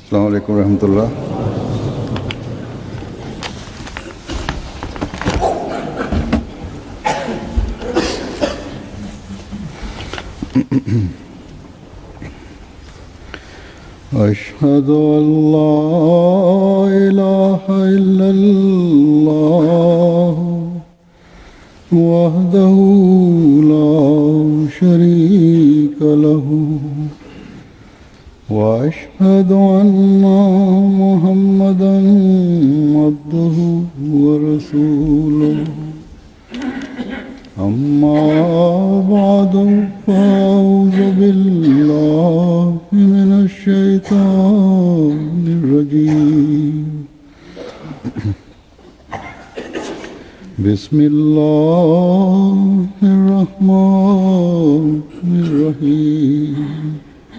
അസ്സാം വലൈക്കും വരഹമത്തുള്ള أشهد أن لا إله إلا الله وحده لا شريك له وأشهد أن محمدا عبده ورسوله أما بعد فأعوذ بالله من الشيطان الرجيم بسم الله الرحمن الرحيم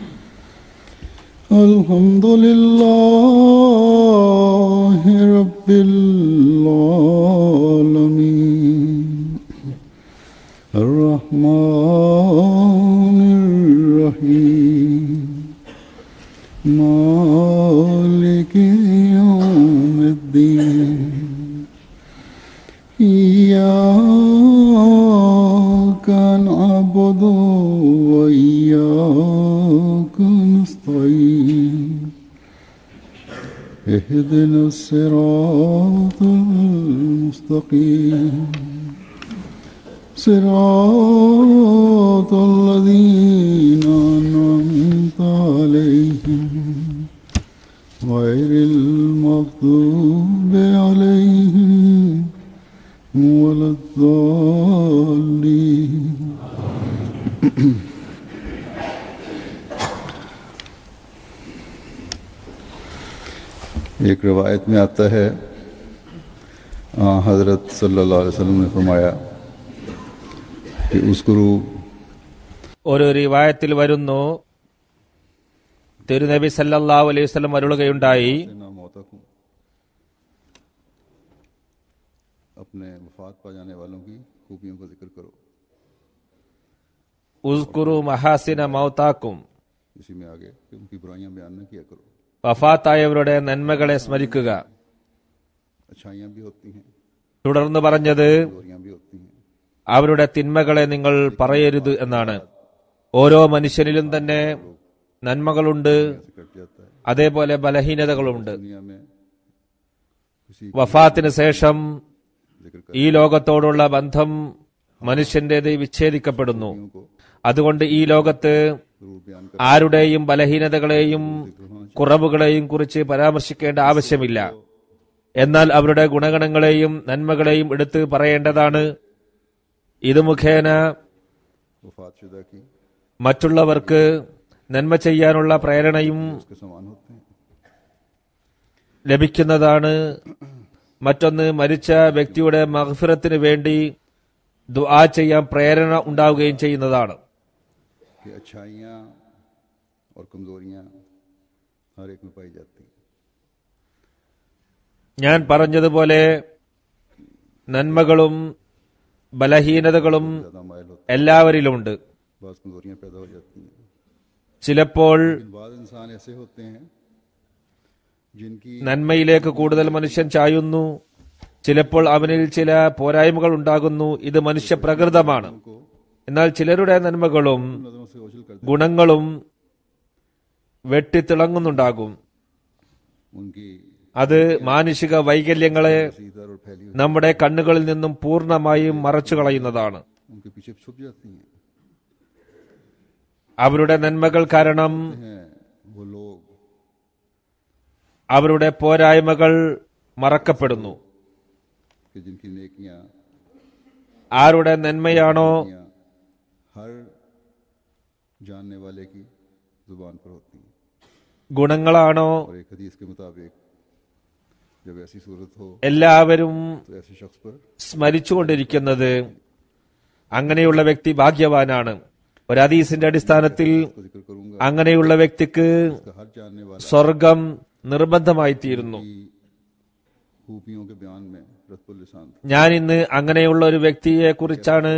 الحمد لله رب العالمين الرحمن الرحيم مالك يوم الدين إياك نعبد وإياك نستعين اهدنا الصراط المستقيم صراط الذين أنعمت عليهم غير المغضوب عليهم ولا الضالين एक रवायत में आता है आ, हज़रत सल्लल्लाहु अलैहि वसल्लम ने फरमाया कि उस गुरु ഒരു റിവായത്തിൽ വരുന്നു തിരുനബി സല്ലല്ലാഹു അലൈഹി വസല്ലം അരുളുകയുണ്ടായി ना मौता को अपने वफात पा जाने वालों की खूबियों का जिक्र करो ഉസ്കുറു മഹാസിന മൗതാക്കും इसी में आगे कि उनकी बुराइयां बयान न किया करो വഫാത്തായവരുടെ നന്മകളെ സ്മരിക്കുക अच्छाइयां भी होती हैं തുടർന്ന് പറഞ്ഞത് बुराइयां भी होती हैं അവരുടെ തിന്മകളെ നിങ്ങൾ പറയരുത് എന്നാണ് ഓരോ മനുഷ്യനിലും തന്നെ നന്മകളുണ്ട് ऐसे कट जाता है അതേപോലെ ബലഹീനതകളുണ്ട് दुनिया में किसी വഫാത്തിന് ശേഷം जिक्र कर ഈ ലോകത്തോടുള്ള ബന്ധം മനുഷ്യന്റേത് വിച്ഛേദിക്കപ്പെടുന്നു को അതുകൊണ്ട് ഈ ലോകത്ത് जरूर बयान कर ആരുടെയും ബലഹീനതകളെയും കുറവുകളെയും കുറിച്ച് പരാമർശിക്കേണ്ട ആവശ്യമില്ല എന്നാൽ അവരുടെ ഗുണഗണങ്ങളെയും നന്മകളെയും എടുത്ത് പറയേണ്ടതാണ് ഇത് മുഖേന वफात शुदा की മറ്റുള്ളവർക്ക് നന്മ ചെയ്യാനുള്ള പ്രേരണയും उसके समान होते हैं ലഭിക്കുന്നതാണ് മറ്റൊന്ന് മരിച്ച വ്യക്തിയുടെ മഹഫിറത്തിന് വേണ്ടി ദുആ ചെയ്യാൻ പ്രേരണ ഉണ്ടാവുകയും ചെയ്യുന്നതാണ് कि अच्छाइयाँ और कमजोरियां हर एक में पाई जाती हैं ഞാൻ പറഞ്ഞതുപോലെ നന്മകളും ബലഹീനതകളും ज़्यादा मायल होते എല്ലാവരിലുമുണ്ട് हैं बाज़ कमजोरियां पैदा हो जाती हैं ചിലപ്പോൾ लेकिन बाद इंसान ऐसे होते हैं जिनकी നന്മയിലേക്ക് കൂടുതൽ മനുഷ്യൻ ചായുന്നു ചിലപ്പോൾ അവനിൽ ചില പോരായ്മകൾ ഉണ്ടാകുന്നു ഇത് മനുഷ്യ പ്രകൃതമാണ് को എന്നാൽ ചിലരുടെ നന്മകളും नजरों से ओझल कर ഗുണങ്ങളും വെട്ടിത്തിളങ്ങുന്നുണ്ടാകും उनकी അത് മാനുഷിക വൈകല്യങ്ങളെ सीधर और फैली हुई നമ്മുടെ കണ്ണുകളിൽ നിന്നും പൂർണ്ണമായും മറച്ചു കളയുന്നതാണ് उनके पीछे छुप जाती हैं അവരുടെ നന്മകൾ കാരണം हैं वो लोग അവരുടെ പോരായ്മകൾ മറക്കപ്പെടുന്നു कि जिनकी नेकियां ആരുടെ നന്മയാണോ नेकियां हर जानने वाले की जुबान पर होती हैं ഗുണങ്ങളാണോ और एक हदीस के मुताबिक जब ऐसी सूरत हो എല്ലാവരും तो ऐसे शख्स पर സ്മരിച്ചുകൊണ്ടിരിക്കുന്നത് അങ്ങനെയുള്ള വ്യക്തി ഭാഗ്യവാനാണ് ഒരു ഹദീസിന്റെ അടിസ്ഥാനത്തിൽ उसका जिक्र करूंगा അങ്ങനെയുള്ള വ്യക്തിക്ക് उसका हर जानने वाला സ്വർഗം നിർബന്ധമായി തീരുന്നു की खूबियों के बयान में रतुल लिसान था ഞാൻ ഇന്ന് അങ്ങനെയുള്ള ഒരു വ്യക്തിയെ കുറിച്ചാണ്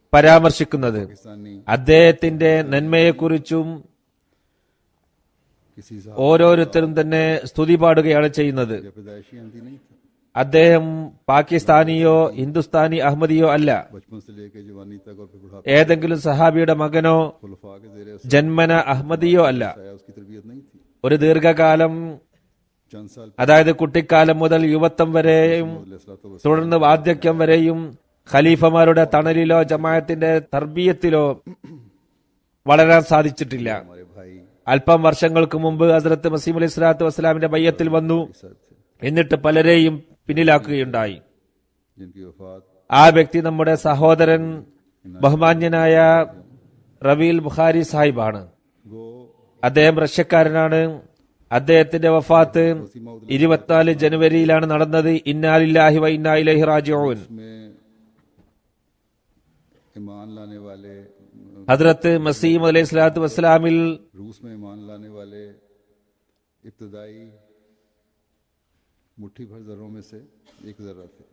പരാമർശിക്കുന്നത് पाकिस्तानी അദ്ദേഹത്തിന്റെ നന്മയെക്കുറിച്ചും किसी साहब ഓരോരുത്തരും തന്നെ സ്തുതി പാടുകയാണ് ചെയ്യുന്നത് या पैदाइशी अहमदी नहीं था അദ്ദേഹം പാകിസ്ഥാനിയോ ഹിന്ദുസ്ഥാനി അഹമ്മദിയോ അല്ല बचपन से लेकर जवानी तक और फिर बुढ़ापे ഏതെങ്കിലും സഹാബിയുടെ മകനോ खुलफा के जेर ജന്മന അഹമ്മദിയോ അല്ല आया उसकी तरबियत नहीं थी ഒരു ദീർഘകാലം चंद साल അതായത് കുട്ടിക്കാലം മുതൽ യുവത്വം വരെയും पहले തുടർന്ന് വാർദ്ധക്യം വരെയും ഖലീഫമാരുടെ തണലിലോ ജമായത്തിന്റെ തർബീയത്തിലോ വളരാൻ സാധിച്ചിട്ടില്ല हमारे भाई അല്പം വർഷങ്ങൾക്ക് മുമ്പ് ഹസ്രത്ത് മസീം അലൈഹി സ്വലാത്തു വസ്സലാമിന്റെ ബയ്യത്തിൽ വന്നു साहब थे എന്നിട്ട് പലരെയും പിന്നിലാക്കുകയുണ്ടായി जिनकी वफात ആ വ്യക്തി നമ്മുടെ സഹോദരൻ ബഹുമാന്യനായ റബീൽ ബുഖാരി സാഹിബാണ് गो അദ്ദേഹം റഷ്യക്കാരനാണ് അദ്ദേഹത്തിന്റെ വഫാത്ത് ഇരുപത്തിനാല് ജനുവരിയിലാണ് നടന്നത് ഇന്നാലില്ലാഹി വ ഇന്നാ ഇലൈഹി റാജിഊൻ में ईमान लाने वाले ഹദ്രത്ത് മസീം അലൈഹി സ്വലാത്തു വസ്സലാമിൽ रूस में ईमान लाने वाले इब्तदाई मुट्ठी भर जर्रों में से एक जर्रा थे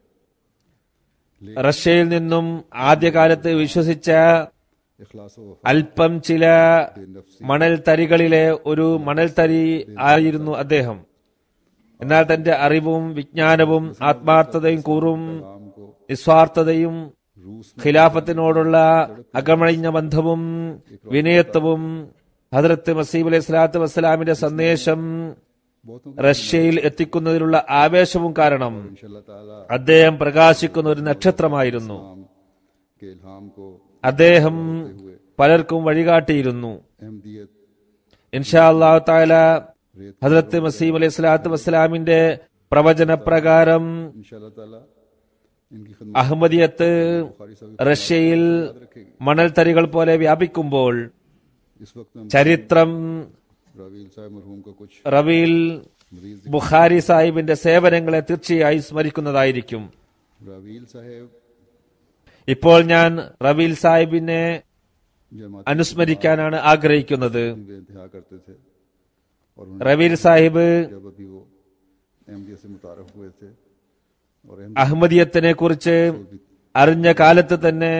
റഷ്യയിൽ നിന്നും ആദ്യകാലത്ത് വിശ്വസിച്ച इखलास व वफा അല്പം ചില नफ्सी മണൽത്തരികളിലെ ഒരു മണൽത്തരി ആയിരുന്നു അദ്ദേഹം എന്നാൽ തന്റെ അറിവും വിജ്ഞാനവും ആത്മാർത്ഥതയും കൂറും काम को നിസ്വാർത്ഥതയും रूस ഖിലാഫത്തിനോടുള്ള അകമഴിഞ്ഞ ബന്ധവും വിനയത്വവും ഹദ്രത്ത് മസീബ് അലൈഹി സ്വലാത്തു വസ്സലാമിന്റെ സന്ദേശം बहुतों റഷ്യയിൽ എത്തിക്കുന്നതിലുള്ള ആവേശവും കാരണം इंशाल्लाह ताला അദ്ദേഹം പ്രകാശിക്കുന്ന ഒരു നക്ഷത്രമായിരുന്നു नाम के इल्हाम को അദ്ദേഹം പലർക്കും വഴികാട്ടിയിരുന്നു अहमदियत ഇൻഷാ അള്ളാഹു താല ഹദ്രത്ത് മസീം അലൈഹി സ്വലാത്തു വസ്സലാമിന്റെ പ്രവചന പ്രകാരം इंशाल्लाह ताला इनकी खिदमत അഹമ്മദിയത്ത് बुखारी साहब റഷ്യയിൽ रखेगी മണൽത്തരികൾ പോലെ വ്യാപിക്കുമ്പോൾ इस वक्त हम ചരിത്രം रवील साहब मरहूम का कुछ റബീൽ मरीज ബുഖാരി സാഹിബിന്റെ സേവനങ്ങളെ തീർച്ചയായും സ്മരിക്കുന്നതായിരിക്കും रवील साहब ഇപ്പോൾ ഞാൻ റബീൽ സാഹിബിനെ जमात അനുസ്മരിക്കാനാണ് ആഗ്രഹിക്കുന്നത് में इंतहा करते थे और റബീൽ സാഹിബ് उन्हें जब अभी वो अहमदियत से मुतारफ हुए थे और अहमदियत അഹമ്മദിയത്തിനെ കുറിച്ച് അറിഞ്ഞ കാലത്ത് തന്നെ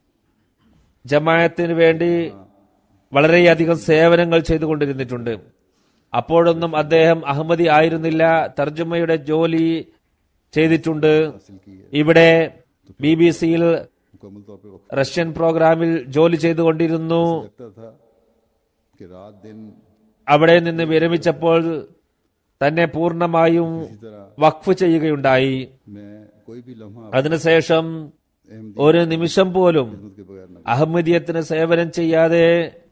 ജമായത്തിന് വേണ്ടി വളരെയധികം സേവനങ്ങൾ ചെയ്തുകൊണ്ടിരുന്നിട്ടുണ്ട് അപ്പോഴൊന്നും അദ്ദേഹം അഹമ്മദി ആയിരുന്നില്ല തർജുമയുടെ ജോലി ചെയ്തിട്ടുണ്ട് हासिल की है ഇവിടെ ബി ബി സിയിൽ मुकम्मल तौर पर वक्त റഷ്യൻ പ്രോഗ്രാമിൽ ജോലി ചെയ്തുകൊണ്ടിരുന്നു लगता था कि रात दिन അവിടെ നിന്ന് വിരമിച്ചപ്പോൾ തന്നെ പൂർണ്ണമായും इसी तरह വഖഫ് ചെയ്യുകയുണ്ടായി मैं कोई भी लम्हा അതിനുശേഷം अहमदी ഒരു നിമിഷം പോലും खिदमत के बगैर न അഹമ്മദിയത്തിന് സേവനം ചെയ്യാതെ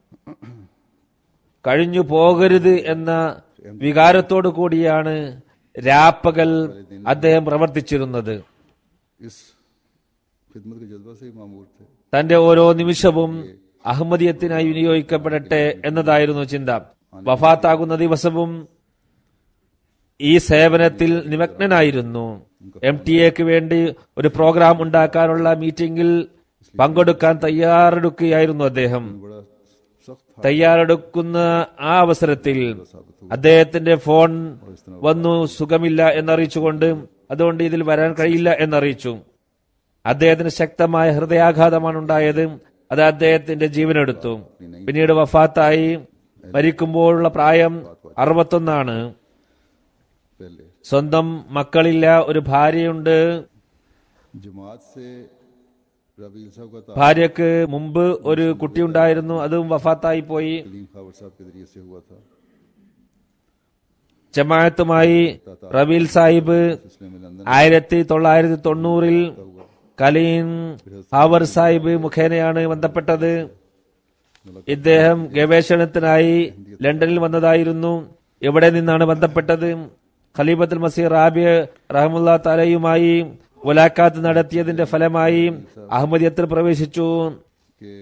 കഴിഞ്ഞു പോകരുത് എന്ന വികാരത്തോടു കൂടിയാണ് രാപ്പകൽ അദ്ദേഹം പ്രവർത്തിച്ചിരുന്നത് इस खिदमत के जज्बा से ही मामूर थे തന്റെ ഓരോ നിമിഷവും അഹമ്മദിയത്തിനായി വിനിയോഗിക്കപ്പെടട്ടെ എന്നതായിരുന്നു ചിന്ത വഫാത്താകുന്ന ദിവസവും ഈ സേവനത്തിൽ നിമഗ്നനായിരുന്നു എം ടി എക്ക് വേണ്ടി ഒരു പ്രോഗ്രാം ഉണ്ടാക്കാനുള്ള മീറ്റിംഗിൽ പങ്കെടുക്കാൻ തയ്യാറെടുക്കുകയായിരുന്നു അദ്ദേഹം बड़ा सख्त था തയ്യാറെടുക്കുന്ന ആ അവസരത്തിൽ അദ്ദേഹത്തിന്റെ ഫോൺ വന്നു സുഖമില്ല എന്നറിയിച്ചുകൊണ്ട് അതുകൊണ്ട് ഇതിൽ വരാൻ കഴിയില്ല എന്നറിയിച്ചു അദ്ദേഹത്തിന് ശക്തമായ ഹൃദയാഘാതമാണ് ഉണ്ടായത് അത് അദ്ദേഹത്തിന്റെ ജീവനെടുത്തു പിന്നീട് വഫാത്തായി മരിക്കുമ്പോഴുള്ള പ്രായം അറുപത്തൊന്നാണ് पहले സ്വന്തം മക്കളില്ല ഒരു ഭാര്യയുണ്ട് जमात से रवील साहब का ताल्लुक ഭാര്യക്ക് മുമ്പ് ഒരു കുട്ടിയുണ്ടായിരുന്നു അതും വഫാത്തായി പോയി कलीम खावर साहब के जरिए से हुआ था ജമാഅത്തുമായി റബീൽ സാഹിബ് सिलसिले में लंदन ആയിരത്തി തൊള്ളായിരത്തി തൊണ്ണൂറിൽ കലീൻ ഹാവർ സാഹിബ് മുഖേനയാണ് ബന്ധപ്പെട്ടത് ഇദ്ദേഹം ഗവേഷണത്തിനായി ലണ്ടനിൽ വന്നതായിരുന്നു എവിടെ നിന്നാണ് ബന്ധപ്പെട്ടത് ഖലീഫത്തുൽ മസീർ റാബിയ റഹമുല്ല തലയുമായി മുലാഖാത്ത് നടത്തിയതിന്റെ ഫലമായി അഹമ്മദിയത്തിൽ പ്രവേശിച്ചു के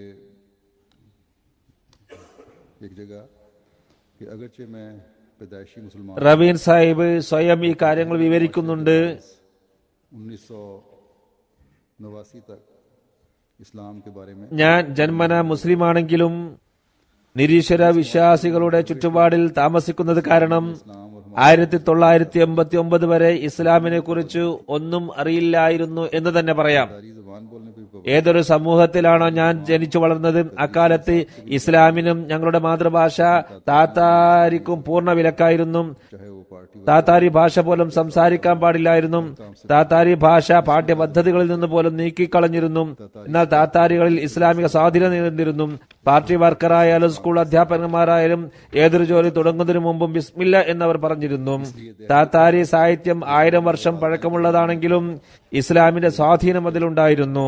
एक जगह कि अगरचे मैं पैदाइशी मुसलमान റബീൻ സാഹിബ് സ്വയം ഈ കാര്യങ്ങൾ വിവരിക്കുന്നുണ്ട് उन्नीस सौ नवासी तक इस्लाम के बारे में ഞാൻ ജന്മന മുസ്ലിമാണെങ്കിലും നിരീശ്വര വിശ്വാസികളുടെ ചുറ്റുപാടിൽ താമസിക്കുന്നത് കാരണം इस्लाम और ആയിരത്തി തൊള്ളായിരത്തി എൺപത്തി ഒമ്പത് വരെ ഇസ്ലാമിനെ കുറിച്ച് ഒന്നും അറിയില്ലായിരുന്നു എന്ന് തന്നെ പറയാം सारी जुबान बोलने पर भी पाबंद ഏതൊരു സമൂഹത്തിലാണോ ഞാൻ ജനിച്ചു വളർന്നത് അക്കാലത്ത് ഇസ്ലാമിനും ഞങ്ങളുടെ മാതൃഭാഷ താത്താരിക്കും പൂർണ്ണ വിലക്കായിരുന്നു चाहे वो पार्टी താത്താരി ഭാഷ പോലും സംസാരിക്കാൻ പാടില്ലായിരുന്നു താത്താരി ഭാഷ പാഠ്യപദ്ധതികളിൽ നിന്ന് പോലും നീക്കിക്കളഞ്ഞിരുന്നു എന്നാൽ താത്താരികളിൽ ഇസ്ലാമിക സ്വാധീനം നിലനിന്നിരുന്നു പാർട്ടി വർക്കറായാലും സ്കൂൾ അധ്യാപകന്മാരായാലും ഏതൊരു ജോലി തുടങ്ങുന്നതിനു മുമ്പും ബിസ്മില്ല എന്നവർ പറഞ്ഞിരുന്നു താത്താരി സാഹിത്യം ആയിരം വർഷം പഴക്കമുള്ളതാണെങ്കിലും ഇസ്ലാമിന്റെ സ്വാധീനം അതിലുണ്ടായിരുന്നു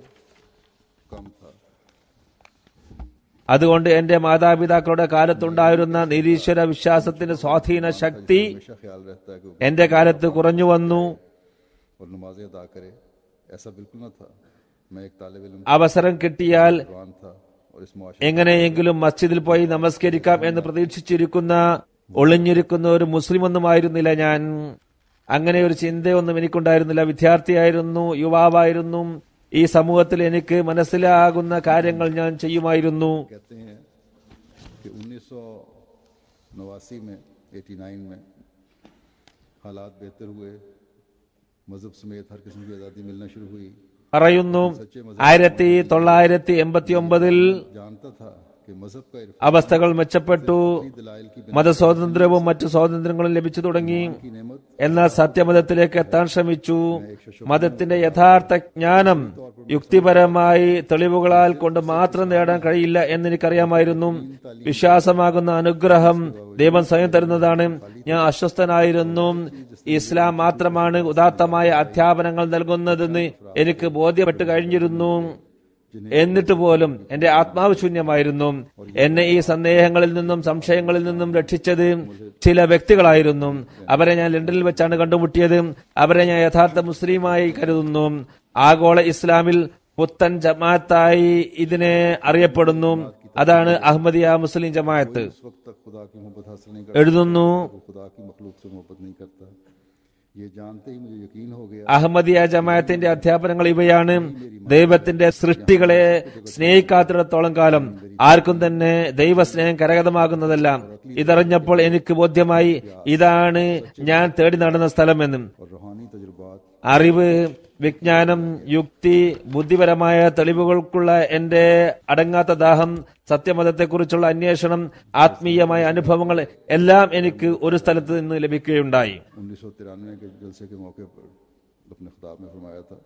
कम था അതുകൊണ്ട് എന്റെ മാതാപിതാക്കളുടെ കാലത്തുണ്ടായിരുന്ന നിരീശ്വര വിശ്വാസത്തിന്റെ സ്വാധീന ശക്തി हमेशा ख्याल रहता है कि वो എന്റെ കാലത്ത് കുറഞ്ഞു വന്നു और नमाजें अदा करे ऐसा बिल्कुल न था मैं एक तालब इल्म അവസരം കിട്ടിയാൽ कुरान था और इस मुआशरे എങ്ങനെയെങ്കിലും മസ്ജിദിൽ പോയി നമസ്കരിക്കാം എന്ന് പ്രതീക്ഷിച്ചിരിക്കുന്ന ഒളിഞ്ഞിരിക്കുന്ന ഒരു മുസ്ലിം ഒന്നുമായിരുന്നില്ല ഞാൻ അങ്ങനെ ഒരു ചിന്തയൊന്നും എനിക്കുണ്ടായിരുന്നില്ല വിദ്യാർത്ഥിയായിരുന്നു യുവാവായിരുന്നു ഈ സമൂഹത്തിൽ എനിക്ക് മനസ്സിലാകുന്ന കാര്യങ്ങൾ ഞാൻ ചെയ്യുമായിരുന്നു कहते हैं कि उन्नीस सौ नवासी में एटी नाइन में हालात बेहतर हुए मजहब समेत हर किस्म की आज़ादी मिलना शुरू हुई പറയുന്നു ആയിരത്തി തൊള്ളായിരത്തി എൺപത്തി ഒമ്പതിൽ जानता था कि मजहब का इरफान അവസ്ഥകൾ മെച്ചപ്പെട്ടു दलाइल की മതസ്വാതന്ത്ര്യവും മറ്റു സ്വാതന്ത്ര്യങ്ങളും ലഭിച്ചു തുടങ്ങി की नेमत എന്നാൽ സത്യമതത്തിലേക്ക് എത്താൻ ശ്രമിച്ചു മതത്തിന്റെ യഥാർത്ഥ ജ്ഞാനം യുക്തിപരമായി തെളിവുകളാൽ കൊണ്ട് മാത്രം നേടാൻ കഴിയില്ല എന്ന് എനിക്കറിയാമായിരുന്നു വിശ്വാസമാകുന്ന അനുഗ്രഹം ദൈവം സ്വയം തരുന്നതാണ് ഞാൻ അസ്വസ്ഥനായിരുന്നു ഇസ്ലാം മാത്രമാണ് ഉദാത്തമായ അധ്യാപനങ്ങൾ നൽകുന്നതെന്ന് എനിക്ക് ബോധ്യപ്പെട്ട് കഴിഞ്ഞിരുന്നു എന്നിട്ട് പോലും എന്റെ ആത്മാവ് ശൂന്യമായിരുന്നു എന്നെ ഈ സന്ദേഹങ്ങളിൽ നിന്നും സംശയങ്ങളിൽ നിന്നും രക്ഷിച്ചത് ചില വ്യക്തികളായിരുന്നു അവരെ ഞാൻ ലണ്ടനിൽ വെച്ചാണ് കണ്ടുമുട്ടിയത് അവരെ ഞാൻ യഥാർത്ഥ മുസ്ലിമായി കരുതുന്നു ആഗോള ഇസ്ലാമിൽ പുത്തൻ ജമാഅത്തായി ഇതിനെ അറിയപ്പെടുന്നു അതാണ് അഹമ്മദിയ മുസ്ലിം ജമാഅത്ത് उस वक्त तक खुदा की मोहब्बत हासिल नहीं कर എഴുതുന്നു वो खुदा की मखलूक से मोहब्बत नहीं करता ये जानते ही मुझे यकीन हो गया അഹമ്മദിയ ജമാഅത്തിന്റെ അധ്യാപനങ്ങൾ ഇവയാണ് ദൈവത്തിന്റെ സൃഷ്ടികളെ സ്നേഹിക്കാത്തിടത്തോളം കാലം ആർക്കും തന്നെ ദൈവസ്നേഹം കരഗതമാകുന്നതല്ല ഇതറിഞ്ഞപ്പോൾ എനിക്ക് ബോധ്യമായി ഇതാണ് ഞാൻ തേടി നടന്ന സ്ഥലമെന്നും और रूहानी तजुर्बात അറിവ് വിജ്ഞാനം യുക്തി ബുദ്ധിപരമായ തെളിവുകൾക്കുള്ള എന്റെ അടങ്ങാത്ത ദാഹം സത്യമതത്തെക്കുറിച്ചുള്ള അന്വേഷണം ആത്മീയമായ അനുഭവങ്ങൾ എല്ലാം എനിക്ക് ഒരു സ്ഥലത്ത് നിന്ന് ലഭിക്കുകയുണ്ടായി उन्नीस सौ तिरानवे के जलसे के मौके पर अपने खिताब में फरमाया था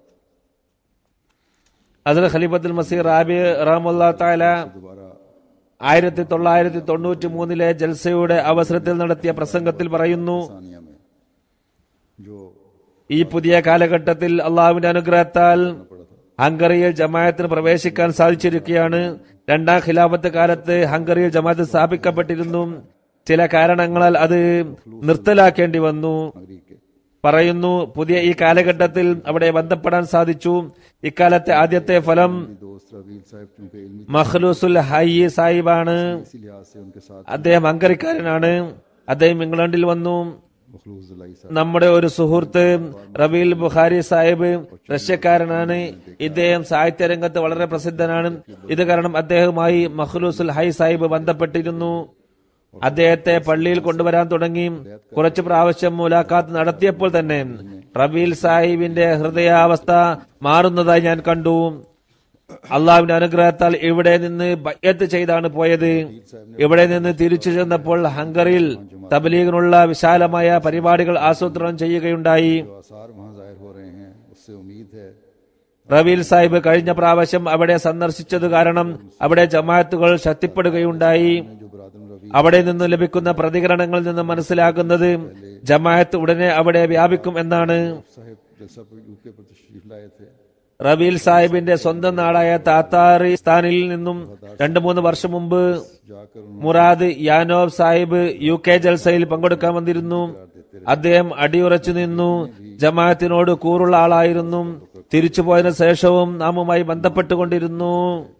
അതിൽ ഖലീഫത്തുൽ മസീർ റാബി റഹമുല്ലാ താല दोबारा ആയിരത്തി തൊള്ളായിരത്തി തൊണ്ണൂറ്റി മൂന്നിലെ ജൽസയുടെ അവസരത്തിൽ നടത്തിയ പ്രസംഗത്തിൽ പറയുന്നു सानिया में जो ഈ പുതിയ കാലഘട്ടത്തിൽ അള്ളാഹുവിന്റെ അനുഗ്രഹത്താൽ पड़ा था ഹംഗറിയിൽ ജമായത്തിന് പ്രവേശിക്കാൻ സാധിച്ചിരിക്കുകയാണ് രണ്ടാം ഖിലാഫത്ത് കാലത്ത് ഹംഗറിയിൽ ജമാഅത്ത് സ്ഥാപിക്കപ്പെട്ടിരുന്നു ചില കാരണങ്ങളാൽ അത് നിർത്തലാക്കേണ്ടി വന്നു हंगरी के പറയുന്നു പുതിയ ഈ കാലഘട്ടത്തിൽ അവിടെ ബന്ധപ്പെടാൻ സാധിച്ചു ഇക്കാലത്തെ ആദ്യത്തെ ഫലം दोस्त रवील साहब चूंकि इल्मी മഖ്ലൂസുൽ ഹയ്യി സാഹിബാണ് इसी लिहाज से उनके साथ അദ്ദേഹം ഹംഗറിക്കാരനാണ് അദ്ദേഹം ഇംഗ്ലണ്ടിൽ വന്നു मखलूस जलाई साहब നമ്മുടെ ഒരു സുഹൃത്ത് റബീൽ ബുഖാരി സാഹിബ് റഷ്യക്കാരനാണ് ഇദ്ദേഹം സാഹിത്യ രംഗത്ത് വളരെ പ്രസിദ്ധനാണ് ഇത് കാരണം അദ്ദേഹവുമായി മഖ്ലൂസുൽ ഹൈ സാഹിബ് ബന്ധപ്പെട്ടിരുന്നു അദ്ദേഹത്തെ പള്ളിയിൽ കൊണ്ടുവരാൻ തുടങ്ങി കുറച്ചു പ്രാവശ്യം മുലാഖാത്ത് നടത്തിയപ്പോൾ തന്നെ റബീൽ സാഹിബിന്റെ ഹൃദയാവസ്ഥ മാറുന്നതായി ഞാൻ കണ്ടു അള്ളാഹുവിന്റെ അനുഗ്രഹത്താൽ ഇവിടെ നിന്ന് ബയ്യത്ത് ചെയ്താണ് പോയത് ഇവിടെ നിന്ന് തിരിച്ചു ചെന്നപ്പോൾ ഹംഗറിയിൽ തബ്ലീഗിനുള്ള വിശാലമായ പരിപാടികൾ ആസൂത്രണം ചെയ്യുകയുണ്ടായി जो आसार वहाँ जाहिर हो रहे हैं उससे उम्मीद है റബീൽ സാഹിബ് കഴിഞ്ഞ പ്രാവശ്യം അവിടെ സന്ദർശിച്ചത് കാരണം അവിടെ ജമാഅത്തുകൾ ശക്തിപ്പെടുകയുണ്ടായി जो बरादर रवी അവിടെ നിന്ന് ലഭിക്കുന്ന പ്രതികരണങ്ങളിൽ നിന്ന് മനസ്സിലാക്കുന്നത് ജമാഅത്ത് ഉടനെ അവിടെ വ്യാപിക്കും എന്നാണ് साहब जलसा पर यूके पर तशरीफ लाए थे റബീൽ സാഹിബിന്റെ സ്വന്തം നാടായ താത്താറിസ്ഥാനിൽ നിന്നും രണ്ടു മൂന്ന് വർഷം മുമ്പ് जाकर Murad Yanob Sahib U K ജൽസയിൽ പങ്കെടുക്കാൻ വന്നിരുന്നു അദ്ദേഹം അടിയുറച്ചു നിന്നു ജമാഅത്തിനോട് കൂറുള്ള ആളായിരുന്നു തിരിച്ചുപോയതിനു ശേഷവും നാമുമായി ബന്ധപ്പെട്ടുകൊണ്ടിരുന്നു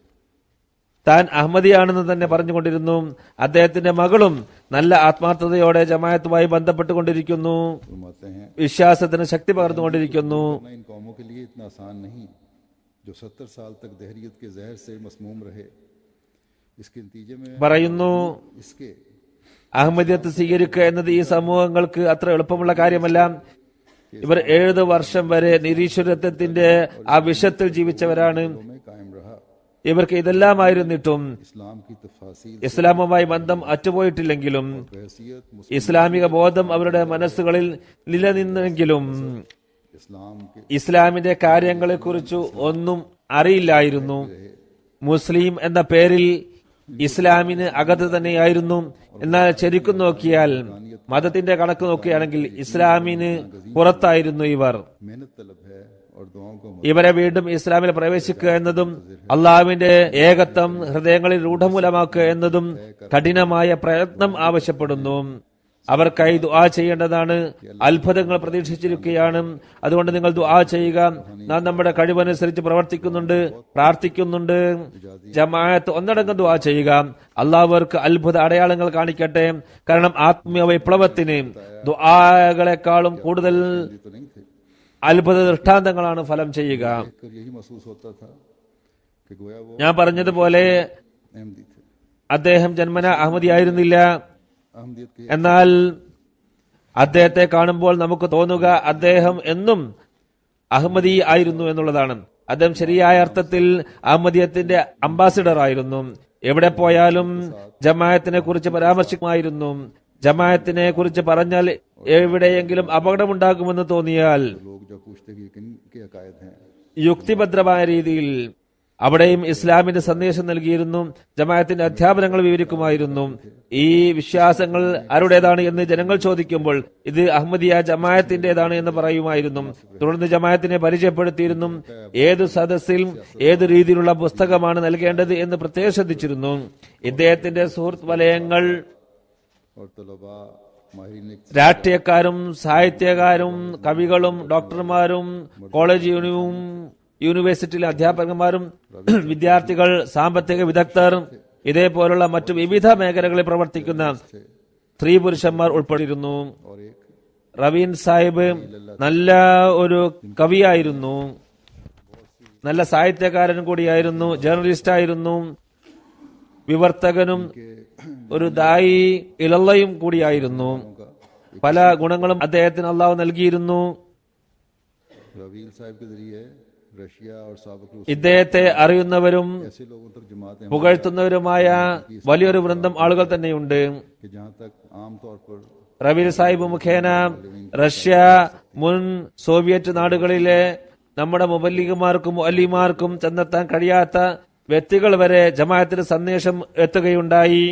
താൻ അഹമ്മദിയാണെന്ന് തന്നെ പറഞ്ഞുകൊണ്ടിരുന്നു അദ്ദേഹത്തിന്റെ മകളും നല്ല ആത്മാർത്ഥതയോടെ ജമാഅത്തുമായി ബന്ധപ്പെട്ടുകൊണ്ടിരിക്കുന്നു फरमाते हैं വിശ്വാസത്തിന് ശക്തി പകർന്നുകൊണ്ടിരിക്കുന്നു करना इन कौमों के लिए इतना आसान नहीं जो सत्तर साल तक दहरियत के जहर से मसमूम रहे इसके नतीजे में പറയുന്നു इसके അഹമ്മദിയത്ത് സ്വീകരിക്കുക എന്നത് ഈ സമൂഹങ്ങൾക്ക് അത്ര എളുപ്പമുള്ള കാര്യമല്ല ഇവർ ഏഴ് വർഷം വരെ നിരീശ്വരത്വത്തിന്റെ ആ വിഷത്തിൽ ജീവിച്ചവരാണ് तो में कायम रहा ഇവർക്ക് ഇതെല്ലാമായിരുന്നിട്ടും इस्लाम की तफासिल ഇസ്ലാമുമായി ബന്ധം അറ്റുപോയിട്ടില്ലെങ്കിലും हैसियत मुस्लिम ഇസ്ലാമിക ബോധം അവരുടെ മനസ്സുകളിൽ നിലനിന്നെങ്കിലും इस्लाम के ഇസ്ലാമിന്റെ കാര്യങ്ങളെക്കുറിച്ച് ഒന്നും അറിയില്ലായിരുന്നു മുസ്ലിം എന്ന പേരിൽ ഇസ്ലാമിന് അകത്ത് തന്നെയായിരുന്നു എന്നാൽ ശരിക്കും നോക്കിയാൽ മതത്തിന്റെ കണക്ക് നോക്കുകയാണെങ്കിൽ ഇസ്ലാമിന് പുറത്തായിരുന്നു ഇവർ मेहनत तलब है और दुआओं को ഇവരെ വീണ്ടും ഇസ്ലാമിൽ പ്രവേശിക്കുക എന്നതും അള്ളാഹുവിന്റെ ഏകത്വം ഹൃദയങ്ങളിൽ രൂഢമൂലമാക്കുക എന്നതും കഠിനമായ പ്രയത്നം ആവശ്യപ്പെടുന്നു അവർക്കായി ദുആ ചെയ്യേണ്ടതാണ് അത്ഭുതങ്ങൾ പ്രതീക്ഷിച്ചിരിക്കുകയാണ് അതുകൊണ്ട് നിങ്ങൾ ദുആ ചെയ്യുക നാം നമ്മുടെ കഴിവനുസരിച്ച് പ്രവർത്തിക്കുന്നുണ്ട് പ്രാർത്ഥിക്കുന്നുണ്ട് ജമാഅത്ത് ഒന്നടങ്കം ദുആ ചെയ്യുക അള്ളാഹുവർക്ക് അത്ഭുത അടയാളങ്ങൾ കാണിക്കട്ടെ കാരണം ആത്മീയ വിപ്ലവത്തിന് ദുആകളെക്കാളും കൂടുതൽ तो नहीं थे അത്ഭുത ദൃഷ്ടാന്തങ്ങളാണ് ഫലം ചെയ്യുക कर यही महसूस होता था कि गोया वो ഞാൻ പറഞ്ഞതുപോലെ अहमदी थे അദ്ദേഹം ജന്മന അഹമ്മദിയായിരുന്നില്ല अहमदियत के എന്നാൽ അദ്ദേഹത്തെ കാണുമ്പോൾ നമുക്ക് തോന്നുക അദ്ദേഹം എന്നും അഹമ്മദി ആയിരുന്നു എന്നുള്ളതാണ് അദ്ദേഹം ശരിയായ അർത്ഥത്തിൽ അഹമ്മദിയത്തിന്റെ അംബാസിഡർ ആയിരുന്നു എവിടെ പോയാലും ജമായത്തിനെ കുറിച്ച് പരാമർശിക്കുമായിരുന്നു ജമായത്തിനെ കുറിച്ച് പറഞ്ഞാൽ എവിടെയെങ്കിലും അപകടമുണ്ടാകുമെന്ന് തോന്നിയാൽ लोग जो पूछते कि ये किन के अकायद हैं യുക്തിഭദ്രമായ രീതിയിൽ അവിടെയും ഇസ്ലാമിന്റെ സന്ദേശം നൽകിയിരുന്നു ജമാഅത്തിന്റെ അധ്യാപനങ്ങൾ വിവരിക്കുമായിരുന്നു ഈ വിശ്വാസങ്ങൾ ആരുടേതാണ് എന്ന് ജനങ്ങൾ ചോദിക്കുമ്പോൾ ഇത് അഹമ്മദിയ ജമാഅത്തിന്റേതാണ് എന്ന് പറയുമായിരുന്നു തുടർന്ന് ജമാഅത്തിനെ പരിചയപ്പെടുത്തിയിരുന്നു ഏത് സദസ്സിൽ ഏത് രീതിയിലുള്ള പുസ്തകമാണ് നൽകേണ്ടത് എന്ന് പ്രത്യേകം ശ്രദ്ധിച്ചിരുന്നു ഇദ്ദേഹത്തിന്റെ സുഹൃത്ത് വലയങ്ങൾ और तलबा माहिरीन രാഷ്ട്രീയക്കാരും സാഹിത്യകാരും കവികളും ഡോക്ടർമാരും കോളേജ് യൂണിയും യൂണിവേഴ്സിറ്റിയിലെ അധ്യാപകന്മാരും വിദ്യാർത്ഥികൾ സാമ്പത്തിക വിദഗ്ധർ ഇതേപോലുള്ള മറ്റു വിവിധ മേഖലകളിൽ പ്രവർത്തിക്കുന്ന സ്ത്രീ പുരുഷന്മാർ ഉൾപ്പെട്ടിരുന്നു और एक റവീൻ സാഹിബ് നല്ല ഒരു കവിയായിരുന്നു നല്ല സാഹിത്യകാരൻ കൂടിയായിരുന്നു ജേർണലിസ്റ്റ് ആയിരുന്നു വിവർത്തകനും ഒരു ദായി ഇളള്ളയും കൂടിയായിരുന്നു പല ഗുണങ്ങളും അദ്ദേഹത്തിന് അള്ളാഹു നൽകിയിരുന്നു रवील साहब के जरिए रशिया और सबक रूस ഇദ്ദേഹത്തെ അറിയുന്നവരും ऐसे लोगों तक जमात अहमद പുകഴ്ത്തുന്നവരുമായ വലിയൊരു വൃന്ദം ആളുകൾ തന്നെയുണ്ട് कि जहाँ तक आम तौर पर റവീൽ സാഹിബ് മുഖേന റഷ്യ മുൻ സോവിയറ്റ് നാടുകളിലെ നമ്മുടെ മുബല്ലിഗുമാർക്കും അല്ലിമാർക്കും ചെന്നെത്താൻ കഴിയാത്ത വ്യക്തികൾ വരെ ജമാഅത്തിന്റെ സന്ദേശം എത്തുകയുണ്ടായി